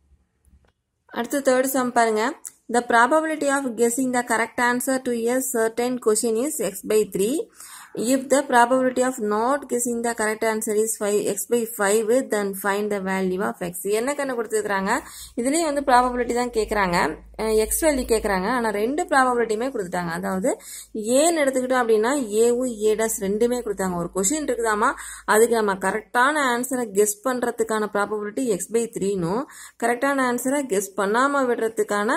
அடுத்து தேர்ட் சம் பாருங்க The probability of guessing the correct answer to a certain question is x by 3. If the probability of not guessing the correct answer is 5, x by 5, then find the value of x. என்ன கண்ணு கொடுத்துருக்காங்க இதுலேயும் வந்து probability தான் கேட்குறாங்க X value கேட்குறாங்க ஆனால் ரெண்டு ப்ராபபிலிட்டியுமே கொடுத்துட்டாங்க அதாவது ஏன்னு எடுத்துக்கிட்டோம் அப்படின்னா ஏவும் ஏடாஸ் ரெண்டுமே கொடுத்தாங்க ஒரு கொஷின் இருக்குதாமா அதுக்கு நம்ம கரெக்டான ஆன்சரை கெஸ் பண்ணுறதுக்கான ப்ராபபிலிட்டி எக்ஸ் பை த்ரீனும் கரெக்டான ஆன்சரை கெஸ் பண்ணாமல் விடுறதுக்கான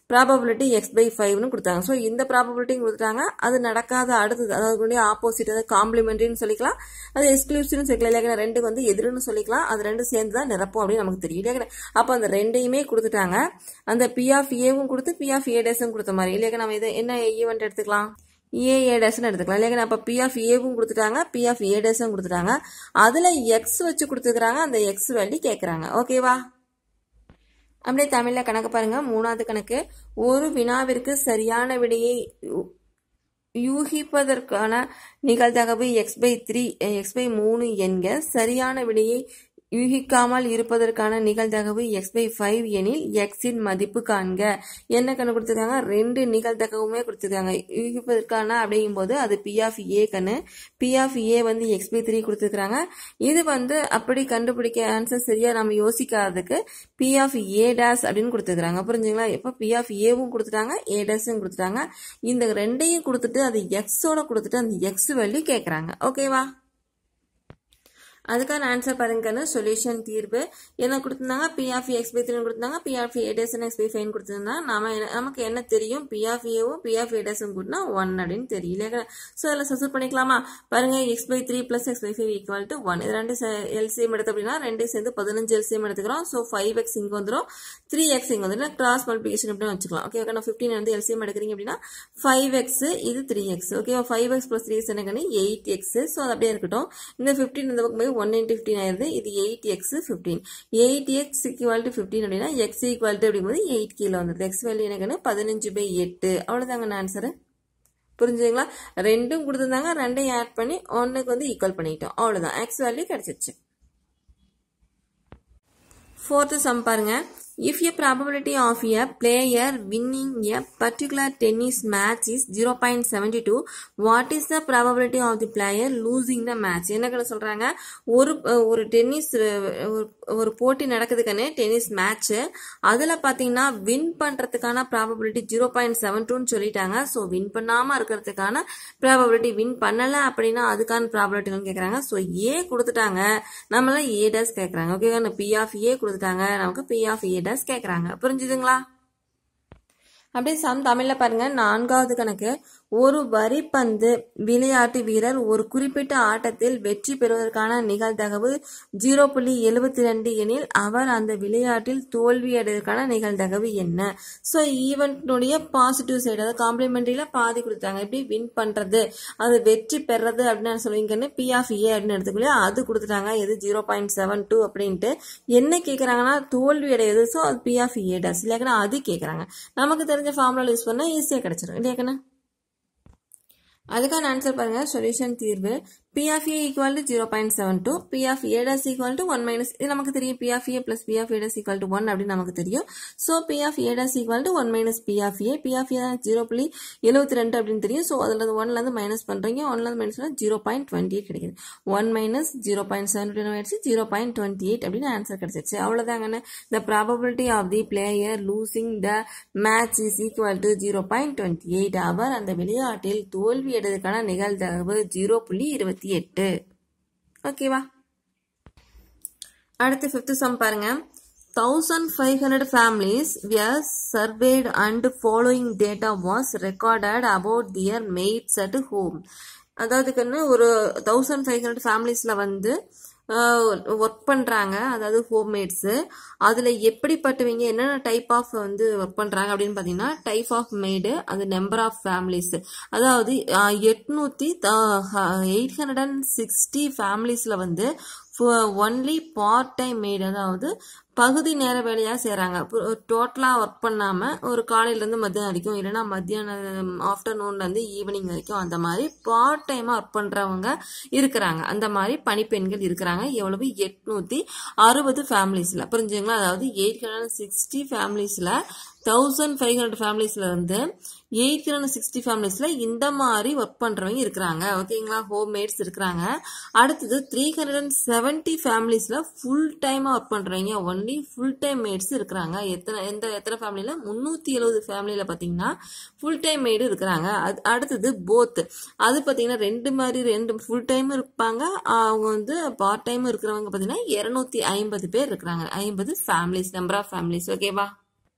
ப்ராபபிலிட்டி எக்ஸ் பை ஃபைவ்னு கொடுத்தாங்க ஸோ இந்த ப்ராபபிலிட்டியும் கொடுத்துட்டாங்க அது நடக்காத அடுத்தது அதாவது ஆப்போசிட் அதாவது காம்ப்ளிமெண்ட்ரின்னு சொல்லிக்கலாம் அது எக்ஸ்க்ளூசிவ்னு சொல்லிக்கலாம் இல்லையா ரெண்டுக்கு வந்து எதிர்னு சொல்லிக்கலாம் அது ரெண்டு சேர்ந்து தான் நிரப்போம் அப்படின்னு நமக்கு தெரியும் இல்லையா அப்போ அந்த ரெண்டையுமே கொடுத்துட்டாங்க அந்த பி ஆஃப் ஏவும் கொடுத்து பி ஆஃப் ஏ டேஸும் கொடுத்த மாதிரி இல்லையா நம்ம இதை என்ன ஈவெண்ட் எடுத்துக்கலாம் ஏ ஏ டேஸ்னு எடுத்துக்கலாம் இல்லைங்க அப்போ பி ஆஃப் ஏவும் கொடுத்துட்டாங்க பி ஆஃப் ஏ டேஸும் கொடுத்துட்டாங்க அதில் எக்ஸ் வச்சு கொடுத்துக்கிறாங்க அந்த எக்ஸ் வேல்யூ கேட்குறாங்க ஓகேவா அப்படியே தமிழில் கணக்கு பாருங்க மூணாவது கணக்கு ஒரு வினாவிற்கு சரியான விடையை யூகிப்பதற்கான நிகழ்தகவு X by three X by மூணு என்க சரியான விடையை யூகிக்காமல் இருப்பதற்கான நிகழ்தகவு எக்ஸ் பை ஃபைவ் எனில் எக்ஸின் மதிப்பு காண்க என்ன கண்ணு கொடுத்துருக்காங்க ரெண்டு நிகழ்தகவுமே கொடுத்துருக்காங்க யூகிப்பதற்கான அப்படிங்கும் போது அது பி ஆஃப் ஏ கண்ணு பி ஆஃப் ஏ வந்து எக்ஸ் பை த்ரீ கொடுத்துருக்காங்க இது வந்து அப்படி கண்டுபிடிக்க ஆன்சர் சரியா நம்ம யோசிக்காததுக்கு பி ஆஃப் ஏ டேஸ் அப்படின்னு கொடுத்துருக்காங்க புரிஞ்சுங்களா இப்போ பி ஆஃப் ஏவும் கொடுத்துட்டாங்க ஏ டேஸும் கொடுத்துட்டாங்க இந்த ரெண்டையும் கொடுத்துட்டு அது எக்ஸோட கொடுத்துட்டு அந்த எக்ஸ் வேல்யூ கேட்குறாங்க ஓகேவா அதுக்கான ஆன்சர் பாருங்கன்னு சொல்யூஷன் தீர்வு என்ன கொடுத்துருந்தாங்க P of X by three கொடுத்தாங்க P of A dash X by five கொடுத்துருந்தாங்க நாம நமக்கு என்ன தெரியும் பி ஆஃப் ஏவும் பி ஆஃப் ஏ டேஸும் கூட்டினா ஒன் அப்படின்னு தெரியல ஸோ அதில் சசூர் பண்ணிக்கலாமா பாருங்க X by three plus X by five equal to one இது ரெண்டு எல்சிஎம் எடுத்து அப்படின்னா ரெண்டு சேர்ந்து பதினஞ்சு எல்சிஎம் எடுத்துக்கிறோம் ஸோ ஃபைவ் எக்ஸ் இங்கே வந்துடும் த்ரீ எக்ஸ் இங்கே வந்துடும் கிராஸ் மல்டிபிகேஷன் அப்படின்னு வச்சுக்கலாம் ஓகே ஓகே ஃபிஃப்டின் வந்து எல்சிஎம் எடுக்கிறீங்க அப்படின்னா ஃபைவ் எக்ஸ் இது three X okay five X plus three X எனக்கு எயிட் எக்ஸ் ஸோ அது அப்படியே இருக்கட்டும் இந்த ஃபிஃப்டின் இந்த பக்கம் போய் ஒன் இன்ட்டு ஃபிஃப்டின் ஆயிருது இது eight X fifteen eight X equal to fifteen அப்படின்னா எக்ஸ் ஈக்குவல் டு அப்படிங்கும்போது எயிட் கீழே வந்துருது எக்ஸ் வேல்யூ எனக்கு பதினஞ்சு பை எட்டு அவ்வளோதாங்க ஆன்சரு புரிஞ்சுங்களா ரெண்டும் கொடுத்துருந்தாங்க ரெண்டையும் ஆட் பண்ணி ஒன்னுக்கு வந்து ஈக்குவல் பண்ணிட்டோம் அவ்வளோதான் எக்ஸ் வேல்யூ கிடைச்சிருச்சு ஃபோர்த்து சம் பாருங்க If a probability of a player winning a particular tennis match is 0.72, what is the probability of the player losing the match? என்ன கண்ணு சொல்றாங்க ஒரு ஒரு டென்னிஸ் ஒரு போட்டி நடக்குதுக்கானே டென்னிஸ் மேட்ச் அதுல பாத்தீங்கன்னா வின் பண்றதுக்கான ப்ராபபிலிட்டி ஜீரோ பாயிண்ட் செவன் டூன்னு சொல்லிட்டாங்க ஸோ வின் பண்ணாம இருக்கிறதுக்கான ப்ராபபிலிட்டி வின் பண்ணல அப்படின்னா அதுக்கான ப்ராபபிலிட்டி கேட்கறாங்க ஸோ ஏ கொடுத்துட்டாங்க நம்மளாம் ஏ டேஸ் கேட்கறாங்க ஓகே பி ஆஃப் ஏ கொடுத்துட்டாங்க நமக்கு பி ஆஃப் ஏ டேஸ் கேட்கறாங்க புரிஞ்சுதுங்களா அப்படியே சம் தமிழ்ல பாருங்க நான்காவது கணக்கு ஒரு வரிப்பந்து விளையாட்டு வீரர் ஒரு குறிப்பிட்ட ஆட்டத்தில் வெற்றி பெறுவதற்கான நிகழ்தகவு ஜீரோ புள்ளி எழுபத்தி ரெண்டு எனில் அவர் அந்த விளையாட்டில் தோல்வியடைவதற்கான நிகழ்தகவு என்ன ஸோ ஈவெண்ட்னுடைய பாசிட்டிவ் சைடு அதாவது காம்ப்ளிமெண்ட்ரியில பாதி கொடுத்தாங்க எப்படி வின் பண்றது அது வெற்றி பெறது அப்படின்னு சொல்லுவீங்கன்னு பி ஆஃப் ஏ அப்படின்னு எடுத்துக்கலையா அது கொடுத்துட்டாங்க எது ஜீரோ பாயிண்ட் செவன் டூ அப்படின்ட்டு என்ன கேட்குறாங்கன்னா தோல்வி அடையுது ஸோ அது பி ஆஃப் ஏ டஸ் இல்லையாக்கன்னா அது கேட்குறாங்க நமக்கு தெரிஞ்ச ஃபார்முலா யூஸ் பண்ணால் ஈஸியாக கிடைச்சிடும் இல்லையாக்கண்ணா அதுக்கான ஆன்சர் பாருங்க சொல்யூஷன் தீர்வு P of A equal to zero point seven two P of A dash equal to one minus இது நமக்கு தெரியும் P of A plus P of A dash equal to one அப்படின்னு நமக்கு தெரியும் so P of A dash equal to one minus P of A P of A ஜீரோ புள்ளி எழுபத்தி ரெண்டு அப்படின்னு தெரியும் ஸோ அதில் ஒன்லேருந்து மைனஸ் பண்ணுறீங்க ஒன்லேருந்து மைனஸ் பண்ணால் ஜீரோ பாயிண்ட் டுவெண்ட்டி எயிட் கிடைக்குது one minus zero point seven two ஆயிடுச்சு ஜீரோ பாயிண்ட் டுவெண்ட்டி எயிட் அப்படின்னு ஆன்சர் கிடைச்சிருச்சு அவ்வளோதாங்கன்னு the probability of the player losing the match is equal to zero point twenty eight அவர் அந்த விளையாட்டில் தோல்வி அடைவதற்கான நிகழ்தகவு ஜீரோ புள்ளி இருபத்தி எட்டு ஓகேவா அடுத்து ஃபிஃப்த் சம் பாருங்க thousand five hundred families were surveyed and following data was recorded about their maids at home அதாவதுக்குன்னு ஒரு தௌசண்ட் ஃபைவ் ஹண்ட்ரட் ஃபேமிலிஸில் வந்து ஒர்க் பண்ணுறாங்க அதாவது ஹோம்மேட்ஸு அதில் எப்படிப்பட்டவங்க என்னென்ன டைப் ஆஃப் வந்து ஒர்க் பண்ணுறாங்க அப்படின்னு பார்த்தீங்கன்னா டைப் ஆஃப் மேடு அது நம்பர் ஆஃப் ஃபேமிலிஸ் அதாவது எட்நூற்றி எயிட் ஹண்ட்ரட் அண்ட் சிக்ஸ்டி ஃபேமிலிஸில் வந்து ஒன்லி பார்ட் டைம் மேட் அதாவது பகுதி நேர வேலையாக செய்கிறாங்க டோட்டலாக ஒர்க் பண்ணாமல் ஒரு காலையிலேருந்து மத்தியானம் வரைக்கும் இல்லைன்னா மத்தியானம் ஆஃப்டர்நூன்லேருந்து ஈவினிங் வரைக்கும் அந்த மாதிரி பார்ட் டைமாக ஒர்க் பண்ணுறவங்க இருக்கிறாங்க அந்த மாதிரி பணிப்பெண்கள் இருக்கிறாங்க எவ்வளவு எட்நூற்றி அறுபது ஃபேமிலிஸில் புரிஞ்சுங்களா அதாவது எயிட் ஹண்ட்ரட் சிக்ஸ்டி ஃபேமிலிஸில் தௌசண்ட் ஃபைவ் ஹண்ட்ரட் ஃபேமிலிஸ்ல இருந்து எயிட் ஹண்ட்ரட் சிக்ஸ்டி ஃபேமிலிஸ்ல இந்த மாதிரி ஒர்க் பண்றவங்க இருக்கிறாங்க ஓகேங்களா ஹோம் மேட்ஸ் இருக்கிறாங்க அடுத்தது த்ரீ ஹண்ட்ரட் அண்ட் செவன்டி ஃபேமிலிஸ்ல ஃபுல் டைமா ஒர்க் பண்றவங்க ஒன்லி ஃபுல் டைம் மேட்ஸ் இருக்கிறாங்க எத்தனை எந்த எத்தனை ஃபேமிலியில முந்நூற்றி எழுபது ஃபேமிலியில பார்த்தீங்கன்னா ஃபுல் டைம் மேடு இருக்கிறாங்க அது அடுத்தது போத் அது பார்த்தீங்கன்னா ரெண்டு மாதிரி ரெண்டு ஃபுல் டைம் இருப்பாங்க அவங்க வந்து பார்ட் டைம் இருக்கிறவங்க பார்த்தீங்கன்னா இரநூத்தி ஐம்பது பேர் இருக்கிறாங்க ஐம்பது ஃபேமிலிஸ் நம்பர் ஆஃப் ஃபேமிலிஸ் ஓகேவா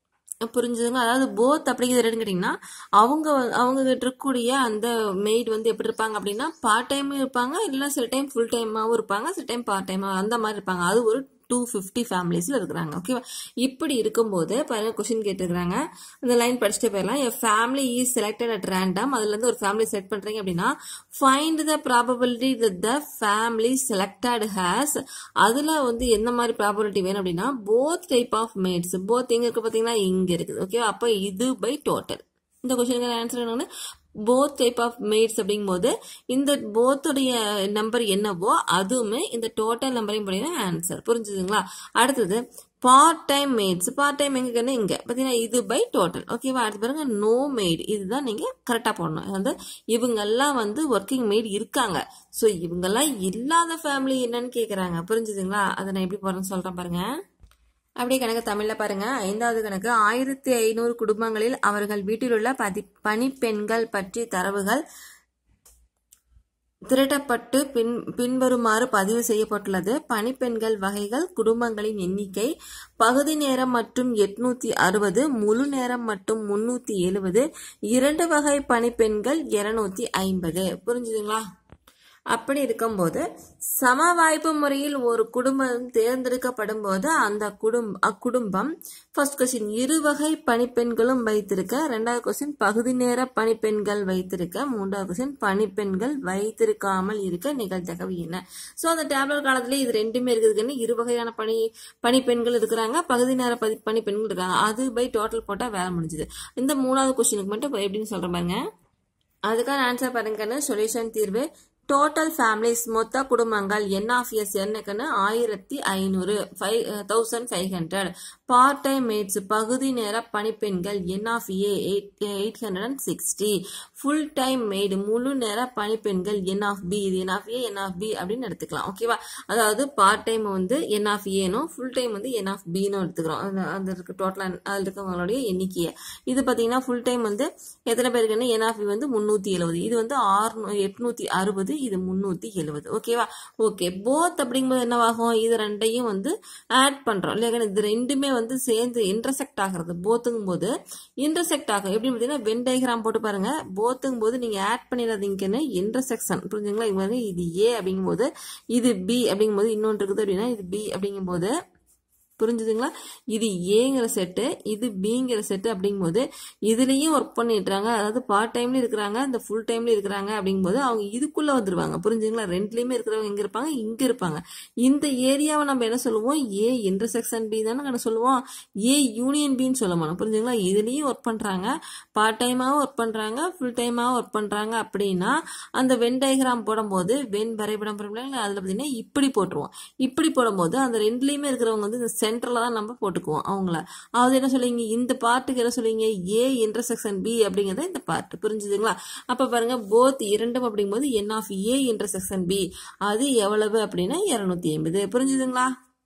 புரிஞ்சுதுங்களா அதாவது போத் அப்படிங்கிறது என்னன்னு கேட்டிங்கன்னா அவங்க அவங்க கிட்ட இருக்கக்கூடிய அந்த மெய்ட் வந்து எப்படி இருப்பாங்க அப்படின்னா பார்ட் டைமும் இருப்பாங்க இல்லை சில டைம் ஃபுல் டைமாகவும் இருப்பாங்க சில டைம் பார்ட் டைமாக அந்த மாதிரி இருப்பாங்க அது ஒரு டூ ஃபிஃப்டி ஃபேமிலிஸில் இருக்கிறாங்க ஓகேவா இப்படி இருக்கும்போது பாருங்க கொஸ்டின் கேட்டுருக்காங்க அந்த லைன் படிச்சுட்டு போயிடலாம் a family is selected at random அதுலேருந்து ஒரு ஃபேமிலி செலக்ட் பண்ணுறீங்க அப்படின்னா find the probability that the family selected has அதில் வந்து எந்த மாதிரி ப்ராபபிலிட்டி வேணும் அப்படின்னா both type of maids both எங்கே இருக்குது பார்த்தீங்கன்னா இங்கே இருக்குது ஓகே அப்போ இது பை டோட்டல் இந்த கொஸ்டினுக்கு ஆன்சர் என்னன்னு போத் டைப் ஆஃப் மேட்ஸ் அப்படிங்கும்போது இந்த போத்துடைய நம்பர் என்னவோ அதுவுமே இந்த டோட்டல் நம்பரையும் படினா ஆன்சர் புரிஞ்சுதுங்களா அடுத்தது part time maids part time எங்கன்னா இங்க பாத்தீங்கன்னா இது பை டோட்டல் ஓகேவா அடுத்து பாருங்க நோ மேட் இதுதான் நீங்க கரெக்டா போடணும் வந்து இவங்கெல்லாம் வந்து ஒர்க்கிங் மேட் இருக்காங்க ஸோ இவங்கெல்லாம் இல்லாத ஃபேமிலி என்னன்னு கேக்குறாங்க புரிஞ்சுதுங்களா அதை நான் எப்படி போறேன்னு சொல்றேன் பாருங்க அப்படியே கணக்கு தமிழ்ல பாருங்க ஐந்தாவது கணக்கு ஆயிரத்தி ஐநூறு குடும்பங்களில் அவர்கள் வீட்டிலுள்ள பதி பணிப்பெண்கள் பற்றி தரவுகள் திரட்டப்பட்டு பின் பின்வருமாறு பதிவு செய்யப்பட்டுள்ளது பணிப்பெண்கள் வகைகள் குடும்பங்களின் எண்ணிக்கை பகுதி நேரம் மற்றும் எட்நூத்தி அறுபது முழு நேரம் மற்றும் முன்னூத்தி எழுபது இரண்டு வகை பணிப்பெண்கள் இருநூத்தி ஐம்பது புரிஞ்சுதுங்களா அப்படி இருக்கும்போது சம வாய்ப்பு முறையில் ஒரு குடும்பம் தேர்ந்தெடுக்கப்படும் போது அந்த குடும்ப அக்குடும்பம் ஃபர்ஸ்ட் கொஸ்டின் இரு வகை பணிப்பெண்களும் வைத்திருக்க ரெண்டாவது கொஸ்டின் பகுதி நேர பணிப்பெண்கள் வைத்திருக்க மூன்றாவது கொஸ்டின் பணிப்பெண்கள் வைத்திருக்காமல் இருக்க நிகழ்தகவு என்ன ஸோ அந்த டேப்லெட் காலத்துல இது ரெண்டுமே இருக்குதுன்னு இரு வகையான பணி பணிப்பெண்கள் இருக்கிறாங்க பகுதி நேர பதி பணிப்பெண்கள் இருக்காங்க அது பை டோட்டல் போட்டால் வேலை முடிஞ்சுது இந்த மூணாவது கொஸ்டினுக்கு மட்டும் எப்படின்னு சொல்ற பாருங்க அதுக்கான ஆன்சர் பாருங்கன்னு சொல்யூஷன் தீர்வு டோட்டல் ஃபேமிலிஸ் மொத்த குடும்பங்கள் என் ஆஃப் எஸ் என்னக்குன்னு ஆயிரத்தி ஐநூறு five thousand five hundred part time maids பகுதி நேர பணிப்பெண்கள் n of A eight eight hundred and sixty full time maid முழு நேர பணிப்பெண்கள் என் ஆஃப் பி இது n of A N of B அப்படின்னு எடுத்துக்கலாம் ஓகேவா அதாவது பார்ட் டைம் வந்து என் ஆஃப் ஏனும் ஃபுல் டைம் வந்து என் ஆஃப் பின்னு எடுத்துக்கிறோம் அந்த அந்த இருக்க டோட்டல் அதில் இருக்கவங்களுடைய எண்ணிக்கையை இது பார்த்தீங்கன்னா ஃபுல் டைம் வந்து எத்தனை பேருக்குன்னு என் ஆஃப் வந்து முந்நூற்றி எழுபது இது வந்து ஆறு எட்நூற்றி அறுபது இது முந்நூற்றி எழுபது ஓகேவா ஓகே போத் அப்படிங்கும்போது என்னவாகும் இது ரெண்டையும் வந்து ஆட் பண்ணுறோம் இல்லையா இது ரெண்டுமே வந்து சேர்ந்து இன்டர்செக்ட் ஆகிறது போத்துங்கும் போது இன்டர்செக்ட் ஆகும் எப்படி பார்த்தீங்கன்னா வென் டயக்ராம் போட்டு பாருங்க போத்துங்கும் போது நீங்கள் ஆட் பண்ணிடாதீங்கன்னு இன்டர்செக்ஷன் புரிஞ்சுங்களா இவங்க இது ஏ அப்படிங்கும்போது இது பி அப்படிங்கும்போது இன்னொன்று இருக்குது அப்படின்னா இது பி அப்படிங்கும்போது புரிஞ்சுதுங்களா இது ஏங்கிற செட்டு இது பிங்கிற செட்டு அப்படிங்கும்போது இதுலேயும் ஒர்க் பண்ணிட்டுறாங்க அதாவது பார்ட் டைம்ல இருக்கிறாங்க இந்த ஃபுல் டைம்ல இருக்கிறாங்க அப்படிங்கும்போது அவங்க இதுக்குள்ள வந்துருவாங்க புரிஞ்சுங்களா ரெண்டுலேயுமே இருக்கிறவங்க எங்க இருப்பாங்க இங்க இருப்பாங்க இந்த ஏரியாவை நம்ம என்ன சொல்லுவோம் ஏ இன்டர்செக்ஷன் பி தானே நம்ம சொல்லுவோம் ஏ யூனியன் பின்னு சொல்ல மாட்டோம் புரிஞ்சுங்களா இதுலேயும் ஒர்க் பண்றாங்க பார்ட் டைமாவும் ஒர்க் பண்றாங்க ஃபுல் டைமாவும் ஒர்க் பண்றாங்க அப்படின்னா அந்த வென் டயக்ராம் போடும்போது வென் வரைபடம் போடுறாங்க அதில் பார்த்தீங்கன்னா இப்படி போட்டுருவோம் இப்படி போடும்போது அந்த ரெண்டுலேயுமே இருக்கிறவங்க வந்து இந்த சென்டரில் தான் நம்ம போட்டுக்குவோம் அவங்கள அது என்ன சொல்லுவீங்க இந்த பார்ட்டுக்கு என்ன சொல்லுவீங்க ஏ இன்டர்செக்ஷன் பி அப்படிங்கிறத இந்த பார்ட் புரிஞ்சுதுங்களா அப்போ பாருங்க போத் இரண்டும் அப்படிங்கும்போது n of A intersection B அது எவ்வளவு அப்படின்னா இரநூத்தி ஐம்பது புரிஞ்சுதுங்களா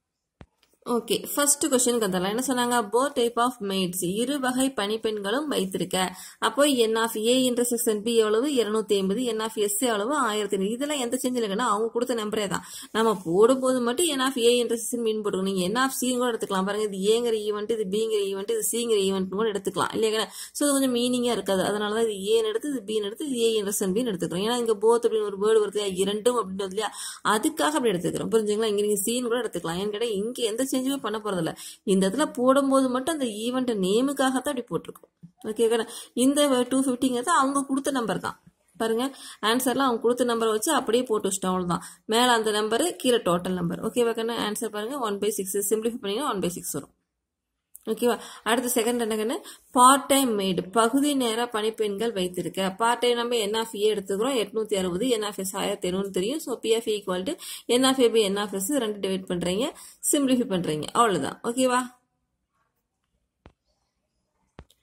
ஓகே ஃபர்ஸ்ட் கொஸ்டின் வந்துடலாம் என்ன சொன்னாங்க போத் டைப் ஆஃப் மேட்ஸ் இரு வகை பணிப்பெண்களும் வைத்திருக்க அப்போ என் ஆஃப் ஏ இன்டர்செக்ஷன் பி எவ்வளவு இருநூத்தி ஐம்பது என் ஆஃப் எஸ் எவ்வளவு ஆயிரத்தி ஐநூறு இதெல்லாம் எந்த சேஞ்ச் இல்லைங்கன்னா அவங்க கொடுத்த நம்பரே தான் நம்ம போடும்போது மட்டும் என் ஆஃப் ஏ இன்டர்செக்ஷன் மீன் போட்டுக்கணும் நீங்க என் ஆஃப் சின்னு கூட எடுத்துக்கலாம் பாருங்க இது ஏங்கிற ஈவெண்ட் இது பிங்கிற ஈவெண்ட் இது சிங்கிற ஈவெண்ட் கூட எடுத்துக்கலாம் இல்லையா ஸோ இது கொஞ்சம் மீனிங்கா இருக்காது அதனால தான் இது ஏன்னு எடுத்து இது பின்னு எடுத்து இது ஏ இன்டர்செக்ஷன் பின்னு எடுத்துக்கிறோம் ஏன்னா இங்க போத் அப்படின்னு ஒரு வேர்டு வருது இரண்டும் அப்படின்னு இல்லையா அதுக்காக அப்படி எடுத்துக்கிறோம் புரிஞ்சுங்களா இங்க நீங்க சீன் கூட எடுத்துக்கலாம் ஏன்னு கேட்டா இங்க எந்த சேஞ்சுமே பண்ண போறதில்ல இந்த இடத்துல போடும்போது மட்டும் அந்த ஈவெண்ட் நேமுக்காகத்தான் அப்படி போட்டிருக்கோம் ஓகே இந்த டூ ஃபிஃப்டிங்கிறது அவங்க கொடுத்த நம்பர் தான் பாருங்க ஆன்சர்லாம் அவங்க கொடுத்த நம்பரை வச்சு அப்படியே போட்டு வச்சிட்டோம் அவ்வளோதான் மேலே அந்த நம்பர் கீழே டோட்டல் நம்பர் ஓகேவா கண்ணு ஆன்சர் பாருங்க ஒன் பை சிக்ஸ் சிம்பிளிஃபை பண்ணீங்கன்னா ஒன் பை சிக்ஸ் வரும் ஓகேவா அடுத்த செகண்ட் என்னங்கன்னு பார்ட் டைம் மேடு பகுதி நேர பணிப்பெண்கள் வைத்திருக்க பார்ட் டைம் நம்ம என்ஆஃப் ஏ எடுத்துக்கிறோம் எட்நூத்தி அறுபது என்ஆஃப்எஸ் ஆயிரத்தி எழுநூறு தெரியும் so P F equal to n of A by n of S ரெண்டு டிவைட் பண்றீங்க சிம்பிளிஃபை பண்றீங்க அவ்வளவுதான் ஓகேவா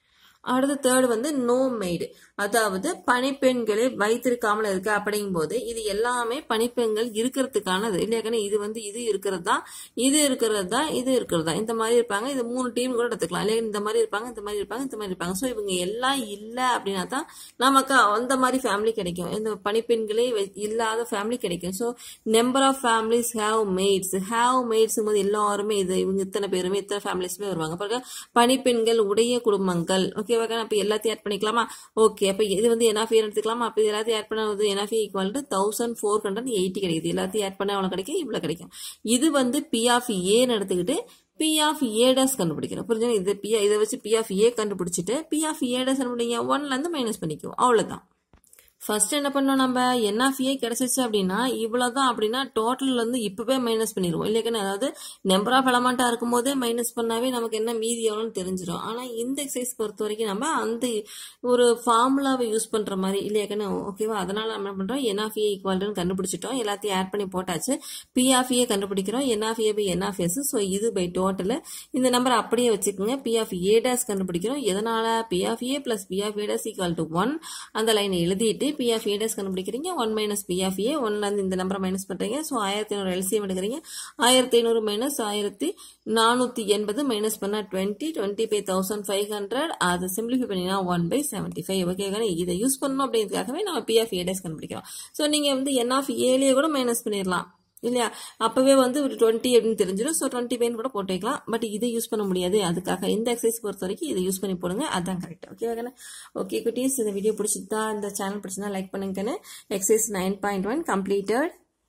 அடுத்து தேர்ட் வந்து நோ மெய்டு அதாவது பணிப்பெண்களை வைத்திருக்காமல் இருக்கு அப்படிங்கும் போது இது எல்லாமே பணிப்பெண்கள் இருக்கிறதுக்கானது இல்லையாக்கன்னு இது வந்து இது இருக்கிறது தான் இது இருக்கிறது தான் இது இருக்கிறது தான் இந்த மாதிரி இருப்பாங்க இது மூணு டீம் கூட எடுத்துக்கலாம் இல்லையா இந்த மாதிரி இருப்பாங்க இந்த மாதிரி இருப்பாங்க இந்த மாதிரி இருப்பாங்க ஸோ இவங்க எல்லாம் இல்லை அப்படின்னா தான் நமக்கு அந்த மாதிரி ஃபேமிலி கிடைக்கும் இந்த பணிப்பெண்களே வை- இல்லாத ஃபேமிலி கிடைக்கும் so number of families have maids have maids போது எல்லாருமே இது இவங்க இத்தனை பேருமே இத்தனை ஃபேமிலிஸ்மே வருவாங்க பாருங்க பணிப்பெண்கள் உடைய குடும்பங்கள் ஓகேவா அப்போ எல்லாத்தையும் ஆட் பண்ணிக்கலாமா ஓகே அப்போ இது வந்து என்ஆஃபி எடுத்துக்கலாமா அப்போ இது எல்லாத்தையும் ஆட் பண்ண n of E equal to thousand four hundred eighty கிடைக்குது எல்லாத்தையும் ஆட் பண்ண எவ்வளோ கிடைக்கும் இவ்வளோ கிடைக்கும் இது வந்து பி ஆஃப் ஏன்னு எடுத்துக்கிட்டு பி ஆஃப் ஏடஸ் கண்டுபிடிக்கணும் புரிஞ்சுங்க இது பி இதை வச்சு பி ஆஃப் ஏ கண்டுபிடிச்சிட்டு பி ஆஃப் ஏடஸ் கண்டுபிடிங்க ஒன்லேருந்து மைனஸ் பண்ணிக்குவோம் அவ்வளோதான் ஃபர்ஸ்ட் என்ன பண்ணோம் நம்ம என்ஆஃப்ஏ கிடைச்சிச்சு அப்படின்னா இவ்வளவுதான் அப்படின்னா டோட்டல்ல இருந்து இப்பவே மைனஸ் பண்ணிடுவோம் இல்லையா அதாவது நம்பர் ஆஃப் எலமெண்டா இருக்கும் போதே மைனஸ் பண்ணாவே நமக்கு என்ன மீதி எவ்வளோன்னு தெரிஞ்சிடும் ஆனா இந்த எக்ஸசைஸ் பொறுத்த வரைக்கும் நம்ம அந்த ஒரு ஃபார்முலாவை யூஸ் பண்ற மாதிரி இல்லையாக்கன்னு ஓகேவா அதனால நம்ம என்ன பண்றோம் என்ஆஃப்ஏ ஈக்குவல்னு கண்டுபிடிச்சிட்டோம் எல்லாத்தையும் ஆட் பண்ணி போட்டாச்சு பிஆஃப்ஏ கண்டுபிடிக்கிறோம் என்ஆஃப்ஏ பை என்ஆஃப்எஸ் ஸோ இது பை டோட்டல் இந்த நம்பர் அப்படியே வச்சுக்கோங்க பி ஆஃப் ஏ டேஸ் கண்டுபிடிக்கிறோம் எதனால P of A plus P of A dash equal to one அந்த லைனை எழுதிட்டு பி ஆஃப் ஏ டேஸ் கண்டுபிடிக்கிறீங்க one minus P of A ஒன்லேருந்து இந்த நம்பரை மைனஸ் பண்ணுறீங்க ஸோ ஆயிரத்தி ஐநூறு எல்சிஎம் எடுக்கிறீங்க ஆயிரத்தி ஐநூறு மைனஸ் ஆயிரத்தி நானூற்றி எண்பது மைனஸ் பண்ணால் twenty twenty by thousand five hundred அதை சிம்பிளிஃபை பண்ணிங்கன்னா one by seventy five okay இதை யூஸ் பண்ணணும் அப்படிங்கிறதுக்காகவே நம்ம பி ஆஃப் ஏ டேஸ் கண்டுபிடிக்கிறோம் ஸோ நீங்கள் வந்து என் ஆஃப் ஏலேயே கூட மைனஸ் பண்ணிடலாம் இல்லையா அப்பவே வந்து ஒரு டுவெண்ட்டி அப்படின்னு தெரிஞ்சிடும் ஸோ டுவெண்ட்டி பைன் கூட போட்டு வைக்கலாம் பட் இதை யூஸ் பண்ண முடியாது அதுக்காக இந்த எக்ஸசைஸ் பொறுத்த வரைக்கும் இதை யூஸ் பண்ணி போடுங்க அதான் கரெக்ட் ஓகே ஓகே குட்டீஸ் இந்த வீடியோ பிடிச்சிருந்தா இந்த சேனல் பிடிச்சிருந்தா லைக் பண்ணுங்கன்னு exercise nine point one completed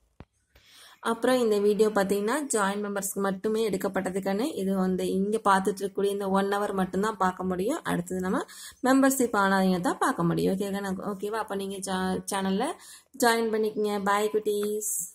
அப்புறம் இந்த வீடியோ பார்த்தீங்கன்னா ஜாயின் மெம்பர்ஸ்க்கு மட்டுமே எடுக்கப்பட்டதுக்கான இது வந்து இங்கே பார்த்துட்டு இருக்கக்கூடிய இந்த ஒன் ஹவர் மட்டும்தான் பார்க்க முடியும் அடுத்தது நம்ம மெம்பர்ஷிப் ஆனவங்க தான் பார்க்க முடியும் ஓகே ஓகேவா அப்போ நீங்கள் சேனலில் ஜாயின் பண்ணிக்கங்க பாய் குட்டீஸ்